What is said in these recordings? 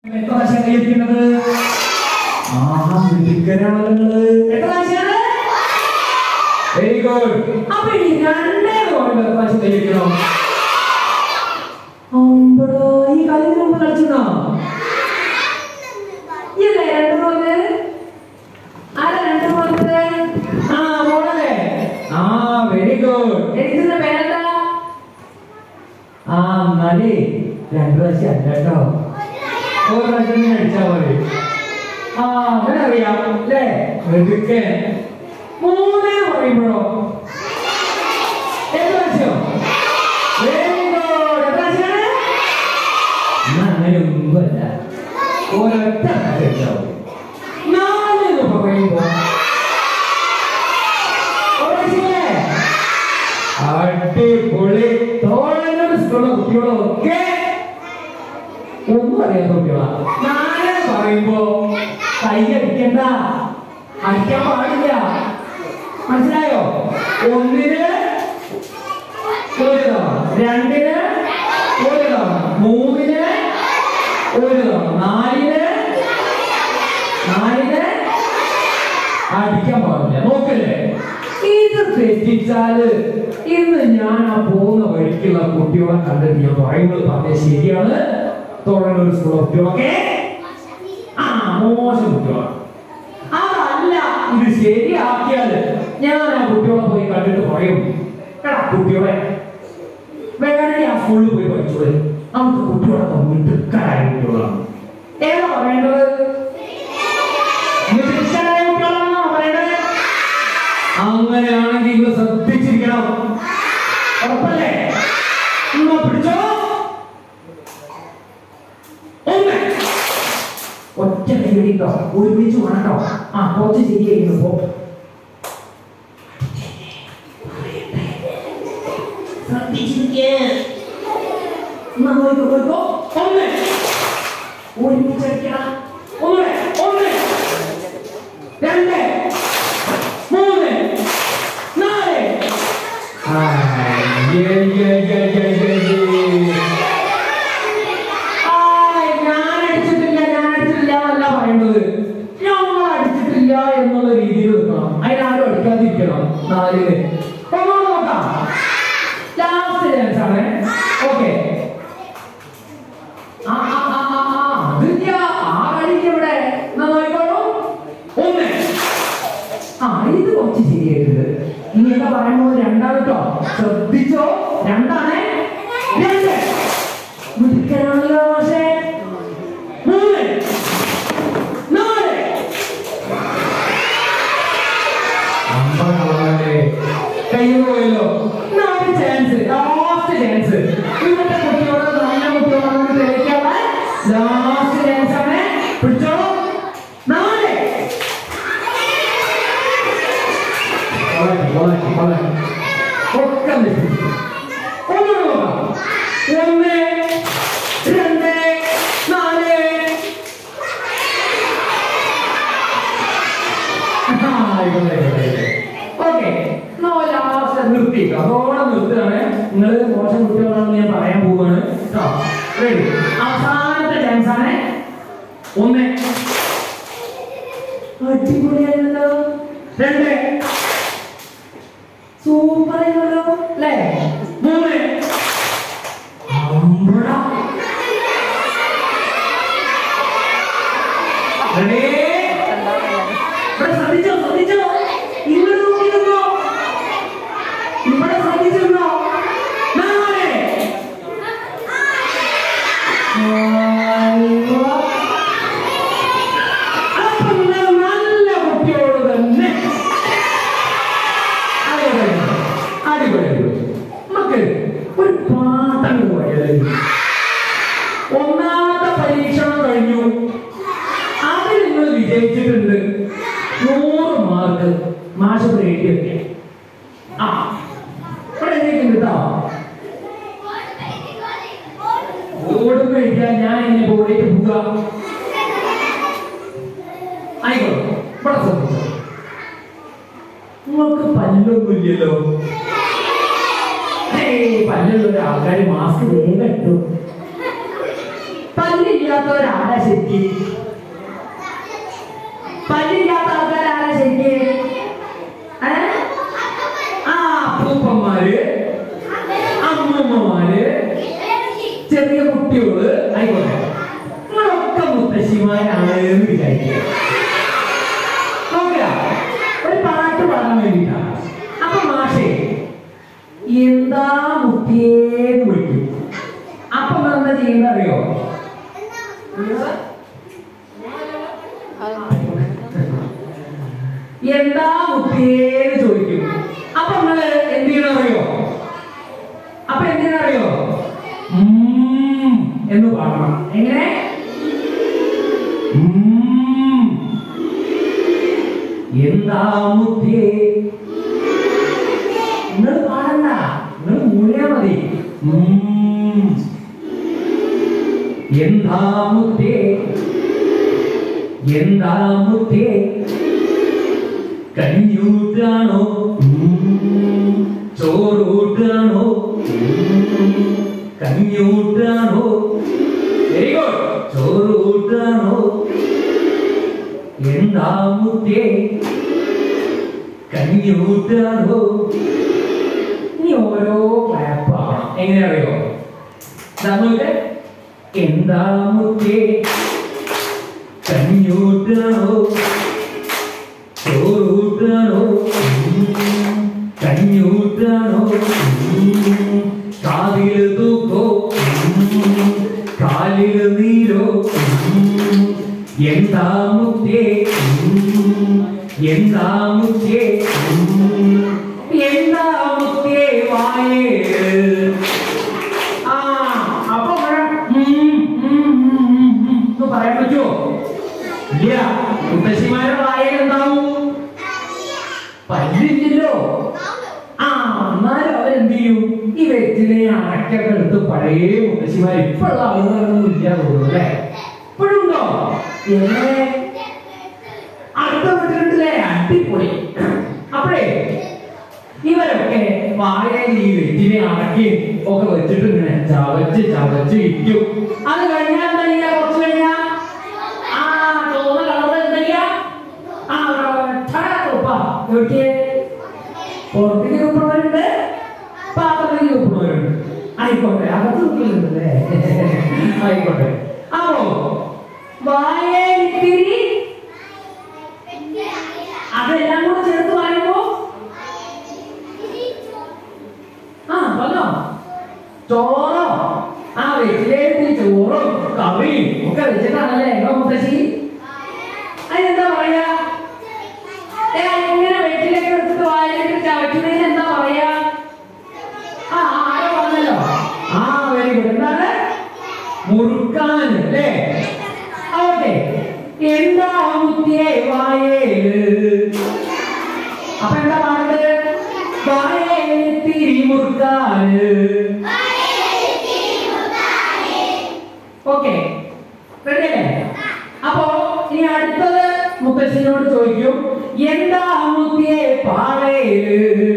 എത്ര പ്രാവശ്യം കൈയടിക്കുന്നത് ആഹാ മിടുക്കരാണല്ലോ നിങ്ങള് എത്ര പ്രാവശ്യമാണ് വെരി ഗുഡ് അപ്പൊ ഈ രണ്ടേ പറയുമ്പോ എത്ര പ്രാവശ്യം കൈയടിക്കണം അമ്പടോ ഈ കളി മുമ്പ് കളിച്ചിരുന്നോ ഇല്ലേ രണ്ട് പോലെ ആരാ രണ്ട് പോലെ ആ മോളല്ലേ ആ വെരി ഗുഡ് എഴുതുന്ന പേരെന്താ ആ എന്നാലേ രണ്ടു പ്രാവശ്യം അല്ല കേട്ടോ ഒരു പ്രാവശ്യം നീ അടിച്ചാ മതി ആ അങ്ങനെ അറിയാം അല്ലേ വെറുതെ മൂന്നേ പറയുമ്പോഴോ ഏത് പ്രാവശ്യം വെരി ഗുഡ് എത്ര പ്രാവശ്യമാണ് എന്നാ അങ്ങനെ ഒന്നുമല്ല ഒരൊറ്റ പ്രാവശ്യം അടിച്ചാ മതി നാല് എന്ന് പറയുമ്പോ ഓർമ്മിച്ചില്ലേ? അടിപൊളി തോളനോട് സ്കൂളുള്ള കുട്ടികളൊക്കെ ഒന്നും അറിയാത്ത കുട്ടികളാ നാളെ പറയുമ്പോ കൈ അടിക്കണ്ട അടിക്കാൻ പാടില്ല മനസ്സിലായോ ഒന്നിന് ഒരു തവണ രണ്ടിന് ഒരു തവണ മൂന്നിന് ഒരു തവണ നാലിന് നാലിന് അടിക്കാൻ പാടില്ല നോക്കല്ലേ ഇത് തെറ്റിച്ചാല് ഇന്ന് ഞാൻ ആ പോകുന്ന വഴിക്കുള്ള കുട്ടികളെ കണ്ടിട്ട് ഞാൻ പറയുന്നത് പറഞ്ഞ ശരിയാണ് തുടങ്ങുന്ന സ്കൂൾ കുട്ടികളൊക്കെ ആ മോശം കുട്ടികളാണ് അതല്ല ഇത് ശരിയാക്കിയാല് ഞാൻ ആ കുട്ടികളെ പോയി കണ്ടിട്ട് പറയും എടാ കുട്ടികളെ വേറെ ആ സ്കൂളിൽ പോയി പഠിച്ചോളെ നമുക്ക് കുട്ടികളൊക്കെ മിടുക്കരായ കുട്ടികളാണ് ഏതാ പറയേണ്ടത് മിടുക്കരായ കുട്ടികളാണോ പറയേണ്ടത് അങ്ങനെയാണെങ്കിൽ ഇന്ന് ശ്രദ്ധിച്ചിരിക്കണം ഉറപ്പല്ലേ എന്നാ പിടിച്ചോ ഒന്ന് ഒറ്റ കൈപിടിട്ടോ ഒരുമിച്ച് വേണട്ടോ ആ കുറച്ച് ശരിയായിരുന്നു പോ ശ്രദ്ധിച്ചിരിക്കേ എന്നാ നോക്കോ നോക്കോ ഒന്ന് ഒരുമിച്ച് അടിക്കണം ഒന്ന് ഒന്ന് രണ്ട് മൂന്ന് നാല് ആ, yeah, yeah, yeah, yeah, yeah, yeah. ആയ്, ഞാൻ അടിച്ചിട്ടില്ല ഞാൻ അടിച്ചിട്ടില്ല എന്നല്ല പറയേണ്ടത് ഞങ്ങൾ അടിച്ചിട്ടില്ല എന്നുള്ള രീതിയിൽ നിൽക്കണം അതിനാരും അടിക്കാതിരിക്കണം നാലില് ഒന്നുകൂടെ നോക്കാം ലാസ്റ്റ് ചാൻസ് ആണ് ഓക്കെ ആ ആ ആ ആ ആ അതില്ല ആ കളിക്ക് ഇവിടെ എന്നാ നോക്കിക്കോളൂ ഒന്ന് ആ ഇത് കുറച്ച് ശരിയായിട്ടുണ്ട് ഇനി എന്താ പറയാൻ പോകുന്നത് രണ്ടാണ് കേട്ടോ ശ്രദ്ധിച്ചോ രണ്ടാണ് രണ്ട് മിടുക്കനാണല്ലോ പക്ഷേ മൂന്ന് നാല് അമ്പതാളെ കയ്യിൽ പോയല്ലോ നാല് ചാൻസ് ലാസ്റ്റ് ചാൻസ് ഇന്നത്തെ കുട്ടിയോട് നല്ല കുട്ടിയോടാണ് തെളിയിക്കാനുള്ള ലാസ്റ്റ് ചാൻസ് ആണ് പിടിച്ചോളൂ നാല് വളരെ വളരെ വളരെ ഒക്കെ നിശ്ചയിച്ചു ഒന്നുകൂടെ നോക്കാം ഒന്ന് രണ്ട് നാല് ഓക്കെ ലാസ്റ്റ് നിർത്തി അതോടെ നിർത്തുകയാണ് നിങ്ങൾ മോശം കുട്ടികളാണെന്ന് ഞാൻ പറയാൻ പോവുകയാണ് കേട്ടോ റെഡി അവസാനത്തെ ചാൻസ് ആണ് ഒന്ന് അടിപൊളിയായിരുന്നല്ലോ രണ്ട് സൂപ്പർ ആയിരുന്നല്ലോ അല്ലേ മൂന്ന് അമ്പടാ. Ready? ഇവിടെ ശ്രദ്ധിച്ചോ ശ്രദ്ധിച്ചോ ഇങ്ങോട്ട് നോക്കിയിരുന്നോ ഇവിടെ ശ്രദ്ധിച്ചിരുന്നോ നാല് അയ്യോ. അപ്പൊ നിങ്ങൾ നല്ല കുട്ടിയോട് തന്നെ അടിപൊളി അടിപൊളി അടിപൊളി നമുക്ക് ഒരു പാട്ടങ്ങ് പോയത് ഒന്നാമത്തെ പരീക്ഷണം കഴിഞ്ഞു അതിൽ നിങ്ങൾ വിജയിച്ചിട്ടുണ്ട് നൂറ് മാർക്ക് മാഷ് എഴുതി വെക്കെ ആ ഇവിടെ എഴുതിയിട്ടുണ്ട് കേട്ടോ ഓടുമ്പോ എഴുതിയാൽ ഞാൻ എന്നെ ബോർഡിലേക്ക് പോവുക ആയിക്കോട്ടെ ഇവിടെ ശ്രദ്ധിച്ചോ നിങ്ങൾക്ക് പല്ലൊന്നുമില്ലല്ലോ ഏയ് പല്ലുള്ള ആൾക്കാർ മാസ്ക് വേഗം ഇട്ടു പല്ലില്ല പല്ലില്ലാത്തവരാരാ ശരിക്ക് പല്ലില്ലാത്ത ആൾക്കാരാരാ ശരിക്ക് ഏ? ആ അപ്പൂപ്പന്മാര് അമ്മൂമ്മമാര് ചെറിയ കുട്ടികള് ആയിക്കോട്ടെ നിങ്ങളൊക്കെ മുത്തശ്ശിമാരാണ് എന്ന് വിചാരിക്കുക നോക്കുക ഒരു പാട്ട് പാടാൻ വേണ്ടിയിട്ടാണ് അപ്പൊ മാഷേ എന്താ മുത്തിയേന്ന് വിളിക്കും അപ്പൊ നമ്മൾ എന്താ ചെയ്യുന്നത് അറിയോ എന്താ മുത്തിയേന്ന് ചോദിക്കും അപ്പൊ നമ്മള് എന്ത് ചെയ്യണം അറിയോ അപ്പൊ എന്തിനാ അറിയോ ഉം എന്ന് പാടണം എങ്ങനെ ഉം. എന്താ മുത്തിയേ നിങ്ങൾ പാടണ്ട നിങ്ങൾ മൂളിയാ മതി ഉം. എന്താ മുത്തിയേ എന്താ മുത്തിയേ കഞ്ഞൂട്ടാണോ ഉം. ചോറൂട്ടാണോ ഉം. കഞ്ഞൂട്ടാണോ വെരി ഗുഡ് ചോറൂട്ടാണോ എന്താ മുത്തേ കഞ്ഞൂട്ടാണോ ഇനി ഓരോ ക്ലാപ്പ് ആവണം എങ്ങനെ അറിയോ നമ്മളുടെ എന്താ മുത്തേ കഞ്ഞൂട്ടാണോ ചോറൂട്ടാണോ ഉം. കഞ്ഞൂട്ടാണോ ഉം. കാതില് തൂക്കോ ഉം. കാലില് നീരോ ഉം. എന്താ മുത്തേ ഉം. എന്താ മുത്തേ ഉം. എന്താ മുത്തേ വായേ ആ അപ്പൊ ഇവിടെ ഉം, ഉം, ഉം, ഉം, ഉം എന്ന് പറയാൻ പറ്റുമോ ഇല്ല മുത്തശ്ശിമാരുടെ വായന എന്താവും പല്ലില്ലല്ലോ ആ എന്നാലും അവരെന്ത് ചെയ്യും ഈ വെറ്റിലെ അടക്കൊക്കെ എടുത്ത് പഴയ മുത്തശ്ശിമാർ ഇപ്പോഴുള്ള ആളുകളൊന്നും ഇല്ല തോന്നുന്നു അല്ലേ ഇപ്പോഴും ഉണ്ടോ എങ്ങനെ അടുത്ത വീട്ടിലുണ്ടല്ലേ അടിപൊളി അപ്പോഴേ ഇവരൊക്കെ വായയിൽ ഈ വെറ്റിനെ അടക്കി ഒക്കെ വെച്ചിട്ട് ഇങ്ങനെ ചവച്ച് ചവച്ച് ഇരിക്കും അത് കഴിഞ്ഞാൽ എന്താ ചെയ്യാ കുറച്ച് കഴിഞ്ഞാ ആ ചുവന്ന കളറ് എന്താ ചെയ്യാ ആ തുപ്പ എവിടേക്ക് പുറത്തേക്ക് തുപ്പണവരുണ്ട് പാത്രത്തിലേക്ക് തുപ്പണവരുണ്ട് ആയിക്കോട്ടെ അകത്ത് തുപ്പിലുണ്ടല്ലേ ആയിക്കോട്ടെ അപ്പോ വായയിത്തിരി അതെല്ലാം കൂടെ ചേർത്ത് പറയുമ്പോ ആ പറഞ്ഞോ ചോറോ ആ വെച്ചിലേക്ക് ചോറും കറിയും ഒക്കെ വെച്ചിട്ടാണല്ലേ എങ്ങോ മുത്തശ്ശി അതിനെന്താ പറയാ ഏ, ഇങ്ങനെ വെറ്റിലേക്ക് എടുത്തിട്ട് വായിലേക്ക് ചവയ്ക്കുന്നതിന് എന്താ പറയാ ആ ആ, ആരോ പറഞ്ഞല്ലോ ആ വെരി ഗുഡ് എന്താണ് മുറുക്കാൻ അല്ലേ ഓക്കെ എന്താ മുത്തിയെ വായേല് അപ്പൊ എന്താ പാടത് വായേല് തിരി മുറുക്കാന് ഓക്കെ റെഡി അല്ലേ അപ്പോ ഇനി അടുത്തത് മുത്തശ്ശിനോട് ചോദിക്കും എന്താ മുത്തിയെ പാളയില്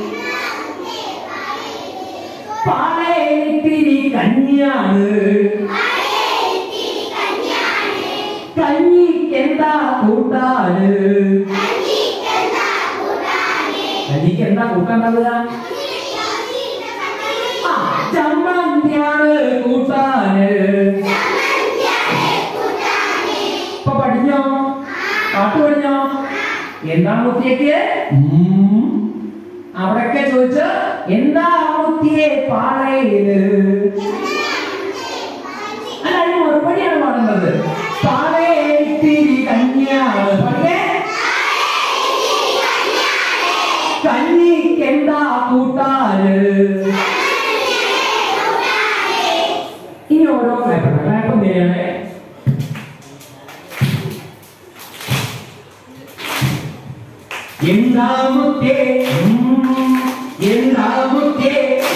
പാളയിൽ തിരി കഞ്ഞിയാണ് കഞ്ഞിക്ക് എന്താ കൂട്ടാന് കഞ്ഞിക്ക് എന്താ കൂട്ടാനുണ്ടാവുക ആ ചമ്മന്തിയാണ് കൂട്ടാന് ഇപ്പൊ പഠിഞ്ഞോ പാട്ട് പഠിഞ്ഞോ എന്താണ് മുത്തിയേക്ക് ഉം. അവിടൊക്കെ ചോദിച്ച് എന്താ മുത്തിയെ പാളയില് അല്ല അതിന് മറുപടിയാണ് പാടുന്നത് പാളയത്തിരി കന്യാണ് പഠിക്കേ കഞ്ഞിക്ക് എന്താ കൂട്ടാന് ഇനി ഓരോ ക്ലാപ്പ് ക്ലാപ്പ് എന്തിനാണ് എന്താമുത്തേ എന്താമുത്തേ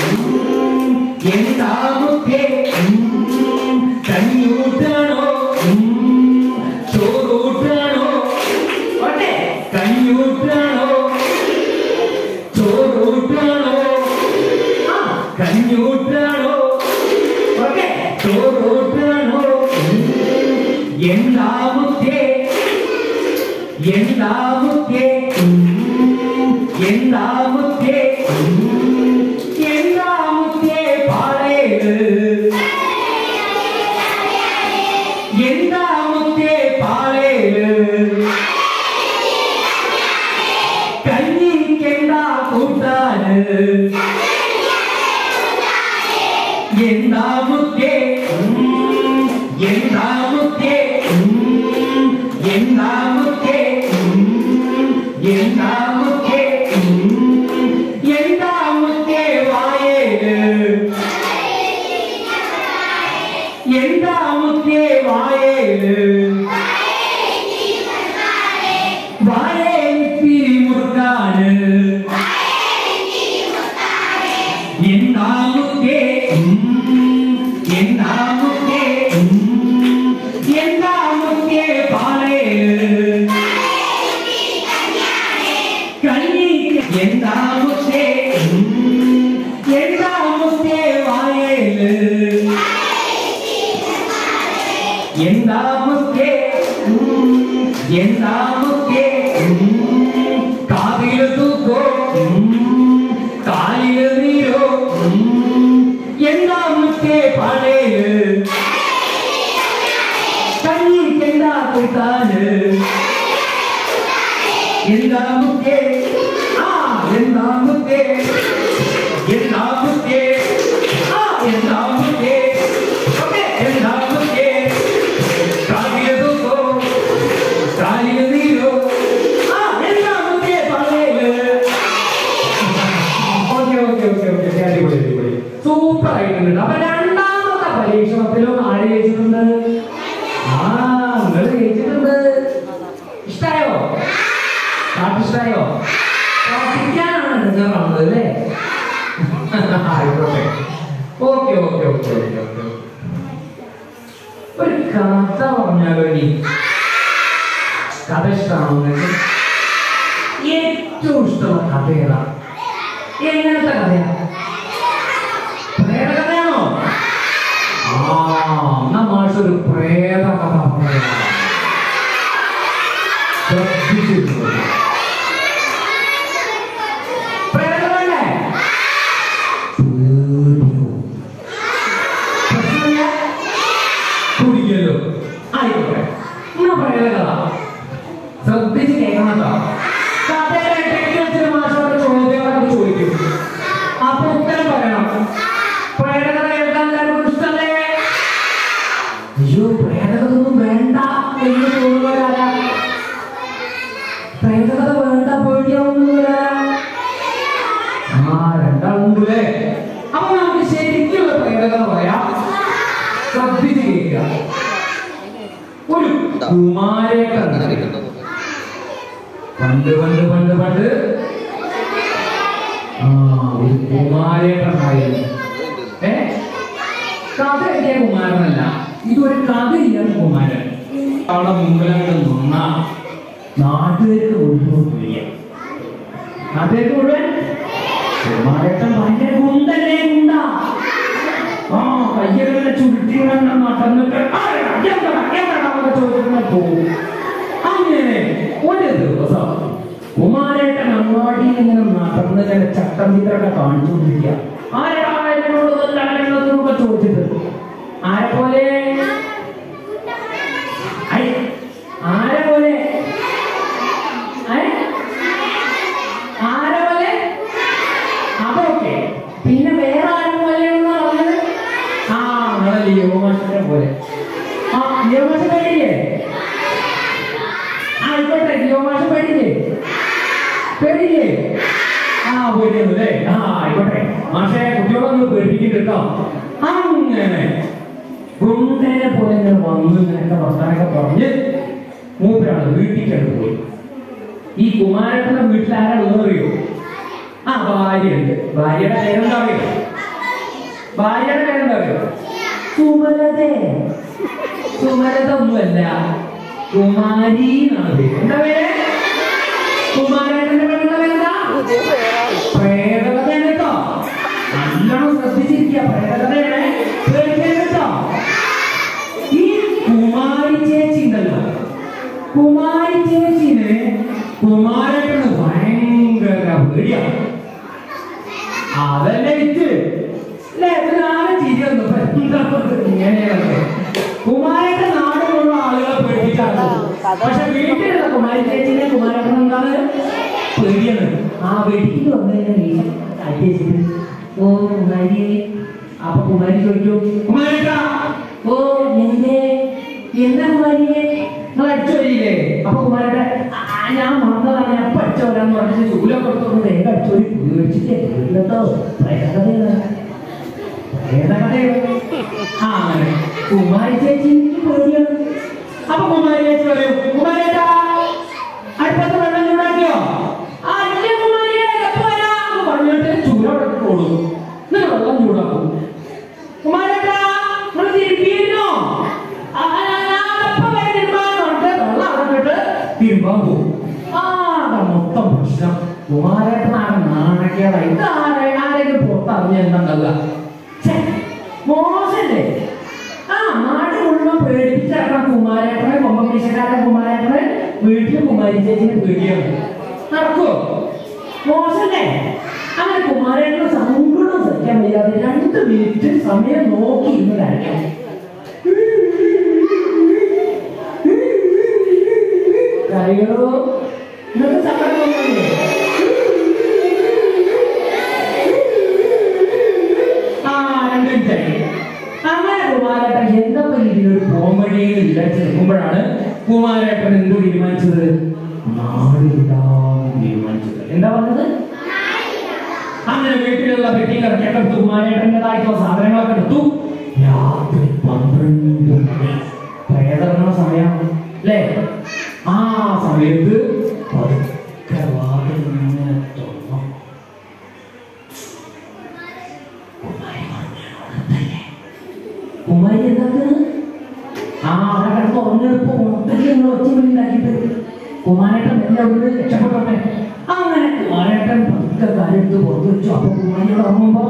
എന്താമുത്തേ കഞ്ഞൂട്ടാണോ ചോറൂട്ടാണോ ഓട്ടെ കഞ്ഞൂട്ടാണോ ചോറൂട്ടാണോ ആ കഞ്ഞൂട്ടാണോ ഓക്കെ ചോറൂട്ടാണോ എന്താ മുത്തേ എന്താ മുത്തേ ഉം. എന്താ മുത്തേ ഉം. എന്താ മുത്തേ പാടേത് എന്താ മുത്തേ പാടേത് കഞ്ഞിക്കെന്താ കൂട്ടാന് എന്താ മുത്തേ ഉം. എന്താ മുത്തേ ഉം. എന്താ മുത്തേ ഉം. എന്താ മുത്തേ ഉം. എന്താ മുത്തേ വായേല് എന്താ മുത്തേ വായേല് വായേത്തി മുറുക്കാന് എന്താ മുത്തേ ഉം. എന്താ മുത്തേ ഉം. എന്താ മുത്തേ പാളേല് കണ്ണി എന്താ മുത്തേ ഉം. എന്താ മുത്തേ വായേല് എന്താ മുത്തേ ഉം. എന്താ മുത്തേ ഉം. കാതില് തൂക്കോ ഉം. കാലില് നീരോ ഉം. എന്താ മുത്തേ പാടേല് കണ്ണിക്കെന്താ കൂട്ടാന് എന്താ മുത്തേ ആ എന്താ മുത്തേ എന്താ മുത്തേ ആ എന്താ മുത്തേ ഓക്കേ എന്താ മുത്തേ കാലില് തൂക്കോ കാലില് നീരോ ആ എന്താ മുത്തേ പാടേല് ഓക്കെ ഓക്കെ ഓക്കെ ഓക്കെ അടിപൊളി അടിപൊളി സൂപ്പർ ആയിട്ടുണ്ട് അപ്പൊ രണ്ടാമത്തെ പരീക്ഷണത്തിലും ആര് ജയിച്ചിട്ടുണ്ട് ആ നിങ്ങൾ ജയിച്ചിട്ടുണ്ട് ഇഷ്ടായോ പാട്ട് ഇഷ്ടായോ പ്രാർത്ഥിക്കാനാണ് നിങ്ങൾ വന്നത് അല്ലേ ആയിക്കോട്ടെ okay okay okay okay okay ഒരു കഥ പറഞ്ഞാലോ ഇനി കഥ ഇഷ്ടമാണോ നിങ്ങൾക്ക് ഏറ്റവും ഇഷ്ടമുള്ള കഥ ഏതാ എങ്ങനത്തെ കഥയാ പ്രേതകഥയാണോ ആ എന്നാ മാഷ് ഒരു പ്രേത കഥ പറയാം. ശ്രദ്ധിച്ചിരുന്നു. പ്രേതകഥയല്ലേ? പേടിയോ? പ്രശ്നമില്ല? കുടിക്കല്ലോ ആയിക്കോട്ടെ എന്നാ പ്രേതകഥ ശ്രദ്ധിച്ച് കേൾക്കണം കേട്ടോ കഥയുടെ ഇടയ്ക്ക് വെച്ചിട്ട് മാഷോട് ചോദ്യങ്ങളൊക്കെ ചോദിക്കും അപ്പൊ ഉത്തരം പറയണം പ്രേതകഥ കേൾക്കാൻ എല്ലാവർക്കും ഇഷ്ടമല്ലേ അയ്യോ പ്രേതകഥൊന്നും വേണ്ട എന്ന് തോന്നുന്നവരാരാ പ്രേതകഥ വേണ്ട പേടിയാവുന്നവരാ ആ രണ്ടാളുണ്ടല്ലേ അപ്പൊ നമുക്ക് ശരിക്കുള്ള പ്രേതകഥ പറയാം ശ്രദ്ധിച്ച് കേൾക്കുക ഒരു കുമാരേട്ടൻ പണ്ട് പണ്ട് പണ്ട് പണ്ട് ആ ഒരു കുമാരേട്ടനായിരുന്നു ഏ കഥ എഴുതിയ കുമാരനല്ല ഇതൊരു കഥ ഇല്ലാത്ത കുമാരൻ അവിടെ മുമ്പിലങ്ങ് നിന്ന നാട്ടുകാർക്ക് മുഴുവൻ പുരിയ നാട്ടുകാർക്ക് മുഴുവൻ കുമാരേട്ടൻ ഭയങ്കര ഗുണ്ടല്ലേ ഗുണ്ട ആ കയ്യകളെ ചുരുട്ടി ഇങ്ങനെ നടന്നിട്ട് "ആരെടാ? എന്താടാ? എന്താടാ?" എന്നൊക്കെ ചോദിച്ചിട്ട് പോകും അങ്ങനെ ഒരു ദിവസം കുമാരേട്ടൻ അങ്ങാടിയിൽ ഇങ്ങനെ നടന്ന് ഇങ്ങനെ ചട്ടം ചിത്രമൊക്കെ കാണിച്ചുകൊണ്ടിരിക്കുക ആരെടാ എന്നോട് ആരെന്നൊക്കെ ചോദിച്ചിട്ട് ആരെ പോലെ ഐ, ആരെ പോലെ ഐ, ആരെ പോലെ അതൊക്കെ പിന്നെ വേറെ ആരെ പോലെയാണെന്ന് പറഞ്ഞത് ആ നമ്മളെ ലിയോമാഷിനെ പോലെ ആ ലിയോമാഷ പേടിയില്ലേ ആയിക്കോട്ടെ ലിയോമാഷ പേടിയില്ലേ പേടിയില്ലേ ആ പേടിയൊന്നുമില്ലേ ആ ആയിക്കോട്ടെ മാഷെ കുട്ടികളൊന്ന് പേടിപ്പിക്കും കേട്ടോ അങ്ങനെ ഗുണ്ടനെ പോലെ ഇങ്ങനെ വന്ന് ഇങ്ങനെ വർത്താനൊക്കെ പറഞ്ഞ് മൂപ്പരാണ് വീട്ടിലേക്ക് പോയി ഈ കുമാരട്ടന്റെ വീട്ടിൽ ആരാ ഉള്ളതറിയോ ആ ഭാര്യയുണ്ട് ഭാര്യയുടെ പേരെന്താ അറിയോ ഭാര്യയുടെ പേരെന്താ അറിയോ സുമലതേ സുമലത ഒന്നുമല്ല കുമാരി എന്നാണ് പേര് എന്താ പേര് കുമാരേട്ടന്റെ പെണ്ണുള്ള പേരെന്താ പ്രേതകഥയാണ് കേട്ടോ നല്ലോണം ശ്രദ്ധിച്ചിരിക്കുക പ്രേതകഥയാണ് പേടിക്കരുത് കേട്ടോ ഈ കുമാരി ചേച്ചി പേടിയാണ് അതല്ലേ വിറ്റ് അല്ലേ ഇതിനാണ് ചിരി വന്നു ഇങ്ങനെയാണ് കുമാരന്റെ നാട് മുഴുവൻ ആളുകളെ പേടിപ്പിച്ചാണ് പക്ഷെ വീട്ടിലുള്ള കുമാരി ചേച്ചിനെ കുമാരൻ എന്താണ് പേടിയാണ് ആ വീട്ടിൽ വന്നു കഴിഞ്ഞാൽ അടിച്ചിട്ട് ഓ കുമാരി അപ്പൊ കുമാരി ചോദിക്കും കുമാരേട്ടാ ഓ എന്തേ എന്താ കുമാരിയെ നിങ്ങൾ അടിച്ചു വരില്ലേ അപ്പൊ കുമാരേട്ട ഞാൻ വന്നതാണ് ഞാൻ അപ്പൊ അടിച്ചു വരാന്ന് പറഞ്ഞിട്ട് ചൂലൊക്കെ കൊടുത്തോണ്ട് വേഗം അടിച്ചു വരി പുതിയ വെച്ചിട്ട് കേട്ടോ പ്രേതകഥയാണ് പ്രേതകഥയാണ് ആ അങ്ങനെ കുമാരി ചേച്ചി എനിക്ക് പേടിയാണ് അപ്പൊ കുമാരി ചേച്ചി പറയും കുമാരേട്ടാ അടുപ്പത്ത് വെള്ളം ചൂടാക്കിയോ ആ ഇല്ല കുമാരിയെ എപ്പോ വരാം പറഞ്ഞിട്ട് ചൂടോടെ കൊടുക്കും എന്നിട്ട് വെള്ളം ചൂടാക്കും കുമാരേട്ടാ നിങ്ങൾ തിരുമ്പിയിരുന്നോ ആ, ആ, ഞാൻ എപ്പോ വരെ തിരുമ്പാന്ന് പറഞ്ഞിട്ട് വെള്ളം അവിടെ ഇട്ടിട്ട് തിരുമ്പാൻ പോകും ആ അതാ മൊത്തം പ്രശ്നം കുമാരേട്ടനാണ് നാണക്കേടായി ഇത് ആരെ ആരെങ്കിലും പുറത്തറിഞ്ഞ എന്താണ്ടാവുക ഛെ, മോശല്ലേ ആ നാട് മുഴുവൻ പേടിപ്പിച്ചിറങ്ങുന്ന കുമാരേട്ടനെ കൊമ്പമീശക്കാരൻ കുമാരേട്ടനെ വീട്ടിൽ കുമാരി ചേച്ചിനെ പേടിയാണ് നടക്കുവോ മോശല്ലേ അങ്ങനെ കുമാരേട്ടന് സങ്കടം സഹിക്കാൻ വയ്യാതെ രണ്ട് മിനിറ്റ് സമയം നോക്കി ഇന്ന് കരഞ്ഞു കരയോ നിങ്ങൾക്ക് സങ്കടം തോന്നുന്നില്ലേ ആ രണ്ട് മിനിറ്റായി അങ്ങനെ കുമാരേട്ടൻ എന്തൊക്കെ രീതിയിലൊരു കോമഡിയിൽ വിചാരിച്ച് നിൽക്കുമ്പോഴാണ് കുമാരേട്ടൻ എന്ത് തീരുമാനിച്ചത് നാടിടാൻ തീരുമാനിച്ചത് എന്താ പറഞ്ഞത് അങ്ങനെ വീട്ടിലുള്ള പെട്ടിയിലൊക്കെ എടുത്തു കുമാരേട്ടൻ്റെതായിട്ടുള്ള സാധനങ്ങളൊക്കെ എടുത്തു രാത്രി പന്ത്രണ്ട് മണി പ്രേതരണ സമയമാണ് അല്ലേ ആ സമയത്ത് പതുക്കെ വാതിൽ ഇങ്ങനെ തുറന്നു കുമാരി എന്താക്കുന്നത് ആ അവിടെ കിടന്ന് ഉറങ്ങെടുപ്പ് മൊത്തത്തിൽ നിങ്ങൾ ഒച്ചമില്ലാക്കിയിട്ട് കുമാരേട്ടൻ എന്നെ അവിടെ രക്ഷപ്പെട്ടോട്ടെ അങ്ങനെ കുമാരേട്ടൻ പതുക്കെ കാലെടുത്ത് പുറത്ത് വെച്ചു അപ്പൊ കുമാരിയോട് ഉറങ്ങുമ്പോ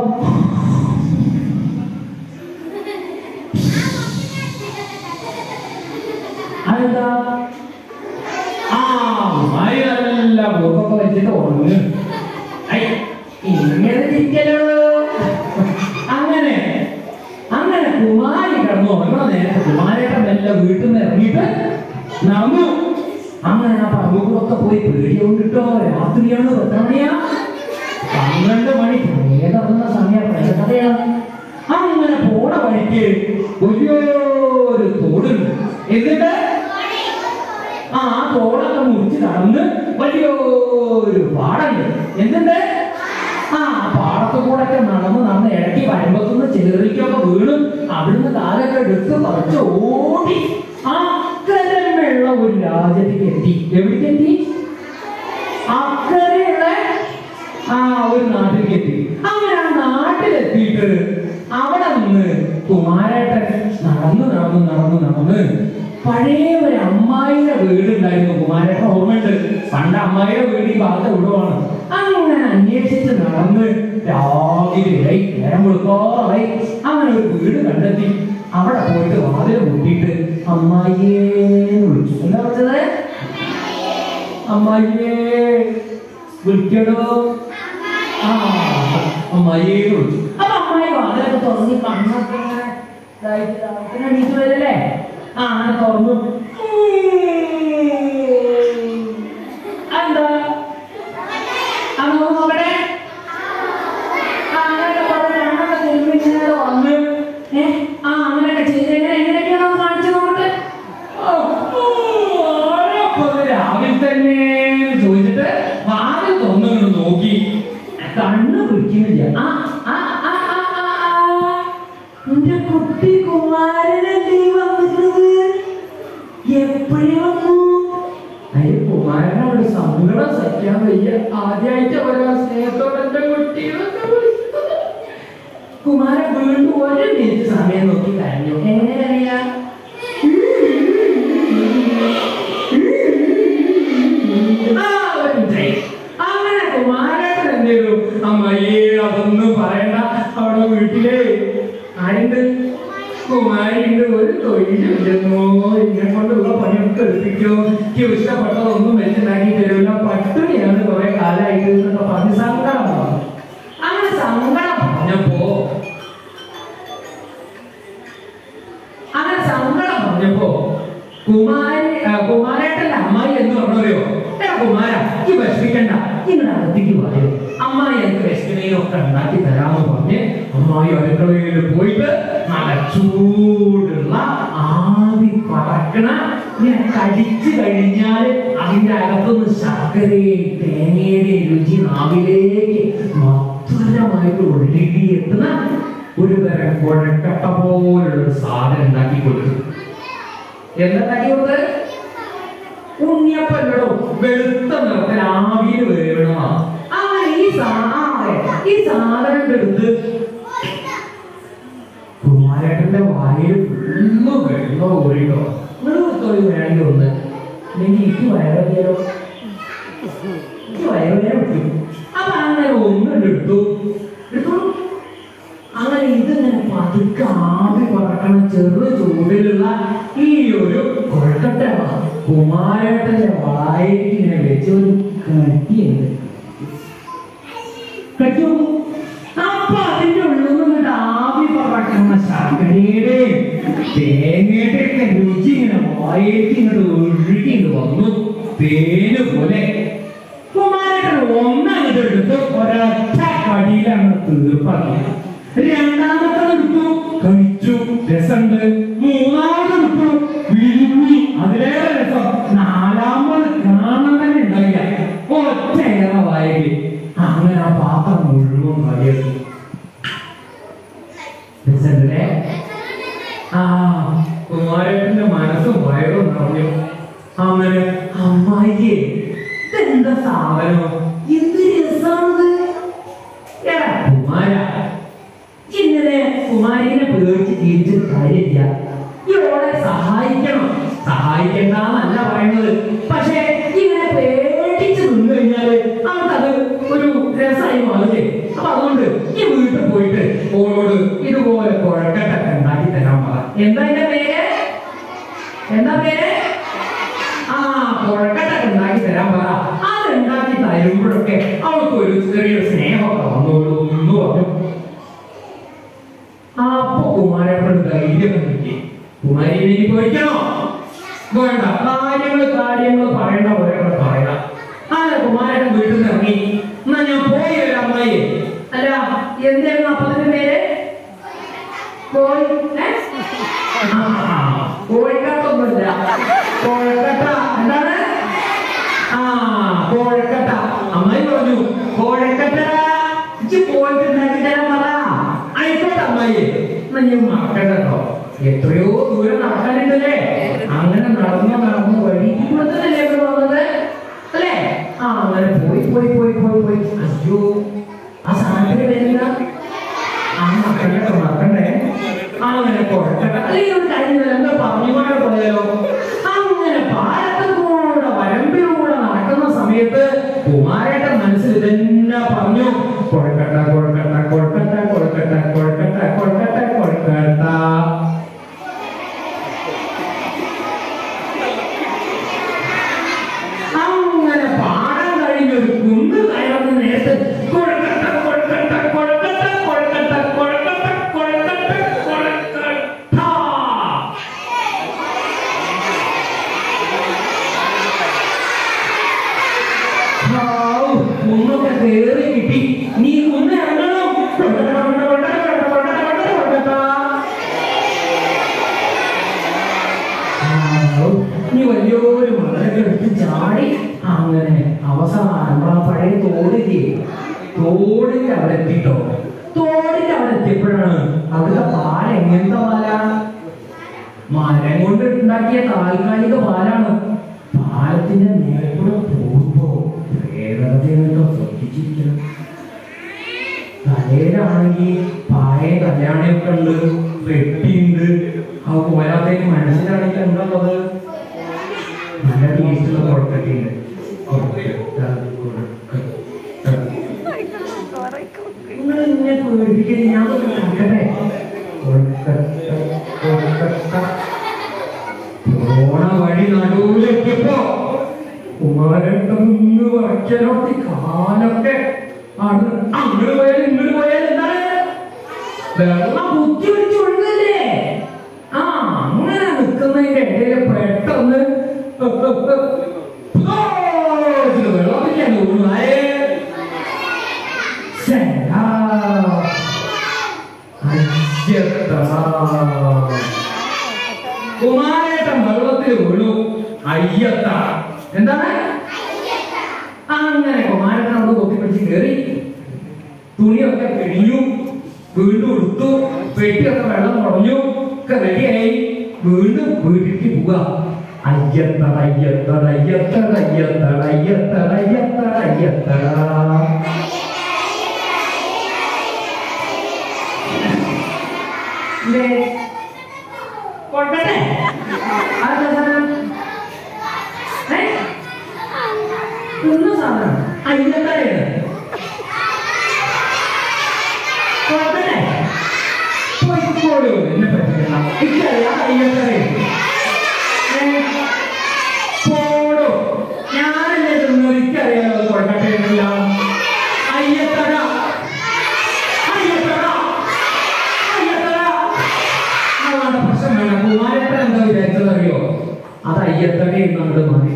അതെന്താ ആ കുമാരി നല്ല മൂക്കൊക്കെ വെച്ചിട്ട് ഉറങ്ങ് ഐ, ഇങ്ങനെ തിരിക്കലോ അങ്ങനെ അങ്ങനെ കുമാരി കിടന്നു ഉറങ്ങണ നേരത്തെ കുമാരേട്ടൻ മെല്ലെ വീട്ടിൽ നിന്ന് ഇറങ്ങിയിട്ട് നടന്നു അങ്ങനെ ആ പറമ്പുകളൊക്കെ പോയി പേടിയോണ്ടിട്ടോ രാത്രിയാണ് എത്ര മണിയാ പന്ത്രണ്ട് മണി ഏതറിഞ്ഞ സമയം പ്രേതകഥയാണ് അങ്ങനെ പോണ വഴിക്ക് വലിയൊരു തോടുണ്ട് എന്നിട്ട് ആ ആ തോടൊക്കെ മുറിച്ച് കടന്ന് വലിയൊരു പാടണ്ട് എന്തുണ്ട് ആ പാടത്തു കൂടെ ഒക്കെ നടന്ന് നടന്ന് ഇടയ്ക്ക് വരുമ്പത്തുനിന്ന് ചെറുതിക്കൊക്കെ വീണ് അവിടുന്ന് കാലൊക്കെ എടുത്ത് പറിച്ച് ഓടി അക്കരമുള്ള ഒരു രാജ്യത്തേക്ക് എത്തി എവിടേക്ക് എത്തി അക്കരെയുള്ള ആ ഒരു നാട്ടിലേക്ക് എത്തി അങ്ങനെ ആ നാട്ടിലെത്തിയിട്ട് അവിടെ നിന്ന് കുമാരേട്ടൻ നടന്നു നടന്നു നടന്നു നടന്ന് പഴയ ഒരു അമ്മായിയുടെ വീടുണ്ടായിരുന്നു കുമാരേട്ടൻ ഓർമ്മയുണ്ട് പണ്ട് അമ്മായിയുടെ വീട് ഈ ഭാഗത്ത് വിടുവാണ് അങ്ങനെ അന്വേഷിച്ച് നടന്ന് രാവിലെ നേരം കൊടുക്കാറായി അങ്ങനെ ഒരു വീട് കണ്ടെത്തി അവിടെ പോയിട്ട് വാതിൽ മുട്ടിയിട്ട് അമ്മായിയെ വിളിച്ചു എന്താ പറഞ്ഞത് അമ്മായിയെ വിളിക്കണോ ആ അമ്മായിയെ വിളിച്ചു അപ്പൊ അമ്മായി വാതിലൊക്കെ തുറന്ന് കണ്ണൊക്കെ ഇങ്ങനെ ഇതായിട്ട് ഇതായിട്ട് എണീറ്റ് വരല്ലേ ആ അങ്ങനെ തുറന്നു എന്താ ആ നോക്ക് നോക്കട്ടെ ആ അങ്ങനെയൊക്കെ പറഞ്ഞ് കണ്ണൊക്കെ തിരുമ്മി ഇങ്ങനെ വന്ന് ഏ ആ അങ്ങനെയൊക്കെ ചെയ്ത് എങ്ങനെ എങ്ങനെയൊക്കെയാണോ കാണിച്ചു നോക്കട്ടെ അപ്പോ ആരപ്പോ ഇത് രാവിലെ തന്നെ ചോദിച്ചിട്ട് വാതിൽ തുറന്നു നോക്കി കണ്ണ് പിടിക്കുന്നില്ല ആ ആ ആ ആ ആ ആ. എന്റെ കുട്ടി കുമാരനല്ലേ വന്നിട്ടുള്ളത് എപ്പോഴേ വന്നു അയ്യ കുമാരനോട് സങ്കടം സഹിക്കാൻ വയ്യ ആദ്യമായിട്ട് ഒരാ സ്നേഹത്തോടെ എന്റെ കുട്ടികളൊക്കെ വിളിക്കുന്നത് കുമാരൻ വീണ്ടും ഒരു മിനിറ്റ് സമയം നോക്കി കരഞ്ഞു എങ്ങനെ കരയാ ആ, ഒരു മിനിറ്റ്. അങ്ങനെ കുമാരേട്ടൻ എന്ത് ചെയ്തു അമ്മയെ അതൊന്നും പറയണ്ട അവിടെ വീട്ടിലെ ആരുണ്ട് കുമാരിണ്ട് ഒരു തൊഴിലില്ലെന്നോ എന്നെ കൊണ്ടുള്ള പണിയൊക്കെ എടുപ്പിക്കോ എനിക്ക് ഇഷ്ടപ്പെട്ടതൊന്നും വെച്ചുണ്ടാക്കി തരില്ല പട്ടിണിയാണ് കുറെ കാലമായിട്ട് എന്നൊക്കെ പറഞ്ഞ് കുമാരി ആ, കുമാരേട്ടന്റെ അമ്മായി എന്ന് പറഞ്ഞോ എടാ കുമാര ഈ വിഷമിക്കണ്ട നിങ്ങളുടെ അകത്തേക്ക് പറയൂ അമ്മായി എനിക്ക് വിഷമയൊക്കെ ഉണ്ടാക്കി തരാമെന്ന് പറഞ്ഞ് അമ്മായി അടുക്കളയിൽ പോയിട്ട് നല്ല ചൂടുള്ള ആവി പറക്കണ ഇങ്ങനെ കടിച്ചു കഴിഞ്ഞാൽ അതിന്റെ അകത്തുനിന്ന് ശർക്കരയും തേങ്ങയുടെയും രുചി നാവിലേക്ക് മധുരമായിട്ട് ഒഴുകി എത്തുന്ന ഒരു തരം കുഴക്കട്ട പോലുള്ള ഒരു സാധനം ഉണ്ടാക്കി കൊടുത്തു എന്താ ഉണ്ടാക്കി കൊടുത്തത് ഉണ്ണിയപ്പല്ലോ വെളുത്ത നിറത്തിൽ ആവിയിൽ വേണമാ അങ്ങനെ ഈ സാധനം ഈ സാധനം എടുത്ത് കുമാരേട്ടന്റെ വായിൽ ഫുള്ള് വെള്ളം ഒഴിയോ നിങ്ങൾ തൊഴിൽ വേണമെങ്കിൽ ഒന്ന് അല്ലെങ്കിൽ എനിക്ക് വയറിയാലോ എനിക്ക് വയറിയാൻ പറ്റും അപ്പൊ അങ്ങനെ ഒന്നും എടുത്തു എടുത്തോളൂ അങ്ങനെ ഇതിങ്ങനെ പതുക്കെ ആവി പറക്കണ ചെറു ചൂടിലുള്ള ഈ ഒരു കൊഴക്കട്ട കുമാരേട്ടന്റെ വായിക്ക് ഇങ്ങനെ വെച്ച് ഒരു കട്ടിയുണ്ട് കട്ടു അപ്പൊ അതിന്റെ ഉള്ളിൽ നിന്നിട്ട് ആവി പറക്കണ ശർക്കരയുടെയും തേങ്ങയുടെ ഒക്കെ രുചി ഇങ്ങനെ വായിലേക്ക് ഇങ്ങോട്ട് ഒഴുകിയിട്ട് വന്നു തേന് പോലെ കുമാരേട്ടൻ ഒന്നങ്ങോട്ട് എടുത്ത് ഒരൊറ്റ കടിയിലാണ് തീർപ്പാക്കി രണ്ടാമത്തെ എടുത്തു കഴിച്ചു രസമുണ്ട് മൂന്നാമത് എടുത്തു വിരുങ്ങി അതിലേറെ രസം നാലാമത് കാണാൻ തന്നെ ഉണ്ടായില്ല ഒറ്റയേറെ വായകി അങ്ങനെ ആ പാത്രം മുഴുവൻ കഴിയും രസമുണ്ടല്ലേ ആ കുമാരേട്ടന്റെ മനസ്സും വയറും നിറഞ്ഞു അങ്ങനെ അമ്മായിക്ക് ഇതെന്താ സാധനം എന്ത് രസാണത് എടാ കുമാര ഇങ്ങനെ കുമാരിനെ പേടിച്ച് ജീവിച്ചിട്ട് കാര്യമില്ല ഇവളെ സഹായിക്കണം സഹായിക്കണ്ടെന്നല്ല പറയുന്നത് പക്ഷേ ഇങ്ങനെ പേടിച്ച് നിന്ന് കഴിഞ്ഞാല് അവർക്കത് ഒരു രസമായി മാറില്ലേ അപ്പൊ അതുകൊണ്ട് ഈ വീട്ടിൽ പോയിട്ട് ഓളോട് ഇതുപോലെ കുഴക്കട്ടൊക്കെ ഉണ്ടാക്കി തരാൻ പറ എന്താ എന്റെ പേര് എന്താ പേര് ആ കുഴക്കട്ടൊക്കെ ഉണ്ടാക്കി തരാൻ പറ അത് ഉണ്ടാക്കി തരുമ്പോഴൊക്കെ അവൾക്ക് ഒരു ചെറിയൊരു സ്നേഹമൊക്കെ വന്നോളൂ എന്ന് പറഞ്ഞു അപ്പൊ കുമാരപ്പൻ ധൈര്യം കിട്ടി കുമാരിനെ ഇനി പേടിക്കണോ വേണ്ട കാര്യങ്ങൾ കാര്യങ്ങൾ പറയണ്ട പോലെ പറയണം അങ്ങനെ കുമാരൻ വീട്ടിൽ നിന്ന് ഇറങ്ങി എന്നാ ഞാൻ പോയി വരാം അമ്മായി അല്ല എന്തായിരുന്നു അപ്പത്തിന്റെ പേര് കോഴി ഏ? ആ, കോഴിക്കട്ടൊന്നുമില്ല കോഴക്കട്ട എന്താണ് ആ കോഴക്കട്ട അമ്മായി പറഞ്ഞു കോഴക്കട്ട ഇജ്ജ് പോയിട്ട് ഉണ്ടാക്കി തരാൻ പറ ആയിക്കോട്ടെ അമ്മായി എന്നാ ഞാൻ മറക്കണ്ട കേട്ടോ എത്രയോ ദൂരം നടക്കാനുണ്ടല്ലേ അങ്ങനെ നടന്നു നടന്നു വഴി ഇവിടുത്തല്ലേ ഇവിടെ വന്നത് അല്ലേ ആ അങ്ങനെ പോയി പോയി പോയി പോയി പോയി അയ്യോ ആ സാധനത്തിന് പേരെന്താ ആ മറക്കണ്ടേ മറക്കണ്ടേ അങ്ങനെ കുഴക്കട്ട അല്ലെങ്കിൽ ഒരു കാര്യം എന്താ പറഞ്ഞുകൊണ്ട് പോയാലോ അങ്ങനെ പാലത്തിലൂടെ വരമ്പിലൂടെ നടക്കുന്ന സമയത്ത് കുമാരേട്ടൻ മനസ്സിൽ ഇതെന്നെ പറഞ്ഞു കൊഴക്കട്ട കൊഴക്കട്ട കൊഴക്കട്ട കൊഴക്കട്ട കൊഴക്കട്ട കൊഴക്കട്ട കൊഴക്കട്ട അങ്ങനെ പാടാൻ കഴിഞ്ഞ ഒരു കുന്ന് കയറുന്ന നേരത്ത് കൊഴക്കട്ട കൊഴക്കട്ട കൊഴക്കട്ട കൊഴക്കട്ട കൊഴക്കട്ട കൊഴക്കട്ട കൊഴക്കട്ട ഹാവ്, കുന്നൊക്കെ കേറി കിട്ടി നീ കുന്ന് ഇറങ്ങണം കൊഴക്കട്ട, കൊഴക്കട്ട, കൊഴക്കട്ട, കൊഴക്കട്ട, കൊഴക്കട്ട, കൊഴക്കട്ട. ഹാവ്, നീ വലിയൊരു മലയൊക്കെ എടുത്ത് ചാടി അങ്ങനെ അവസാനം നമ്മളാ പഴയ തോടില്ലേ തോടിന്റെ അവിടെ എത്തിട്ടോ തോടിന്റെ അവിടെ എത്തിയപ്പോഴാണ് അവിടുത്തെ പാല എങ്ങനത്തെ പാല മരം കൊണ്ട് ഉണ്ടാക്കിയ താൽക്കാലിക പാലാണ് പാലത്തിന്റെ മേൽക്കൂടെ പോകുമ്പോ പ്രേതതയൊക്കെ ശ്രദ്ധിച്ചിരിക്കണം തലയിലാണെങ്കിൽ പായ കല്യാണമൊക്കെ ഉണ്ട് വെട്ടിയുണ്ട് ആ പോരാത്തേക്ക് മനസ്സിലാണെങ്കിൽ എന്താ ഉള്ളത് നല്ല ടേസ്റ്റുള്ള കുഴപ്പത്തിണ്ട് നിങ്ങൾ ഇങ്ങനെ പേടിപ്പിക്കുന്നത് ഞാൻ ഒന്ന് കണ്ടേ കൊഴുക്കട്ട, കൊഴുക്കട്ട. പോണ വഴി നടുവിലെത്തിയപ്പോ കുമാരട്ടൊന്ന് വയ്ക്കലോട്ടി കാലൊക്കെ ആണ് അങ്ങോട്ട് പോയാൽ ഇങ്ങോട്ട് പോയാൽ എന്താണ് വെള്ളം കുത്തി പിടിച്ച് ഒഴുകല്ലേ ആ അങ്ങനെ നിൽക്കുന്നതിന്റെ ഇടയിൽ പെട്ടെന്ന് അയ്യത്ത എന്താണ് അങ്ങനെ കുമാരൻ അവിടെ കൊത്തിപ്പിടിച്ച് കയറി തുണിയൊക്കെ പിഴിഞ്ഞു വീണ്ടും എടുത്തു പെട്ടിയൊക്കെ വെള്ളം മുടഞ്ഞു ഒക്കെ റെഡിയായി വീണ്ടും വീട്ടിലേക്ക് പോവുക അയ്യത്തട അയ്യത്തട അയ്യത്തട അയ്യത്തട അയ്യത്തട അയ്യത്തട അയ്യത്തട ഇല്ലേ? കൊണ്ടട്ടെ അതെന്താ സാധനം ഏ? തിന്ന സാധനം അയ്യത്തടയാണ് കൊണ്ടട്ടെ പോയിക്കോളൂ എന്നെ പറ്റില്ല എനിക്കറിയാം അയ്യത്തടയാണ് ഏ? പോടോ ഞാനല്ലേ തിന്നത് എനിക്കറിയാലോ അത് കൊണ്ടട്ടെ എന്നില്ല അയ്യത്തട അയ്യത്തട അയ്യത്തട അവളുടെ പ്രശ്നം വേണം കുമാരപ്പൻ എന്താ വിചാരിച്ചത് അറിയോ അത് അയ്യത്തടയിൽ നമ്മൾ മാറി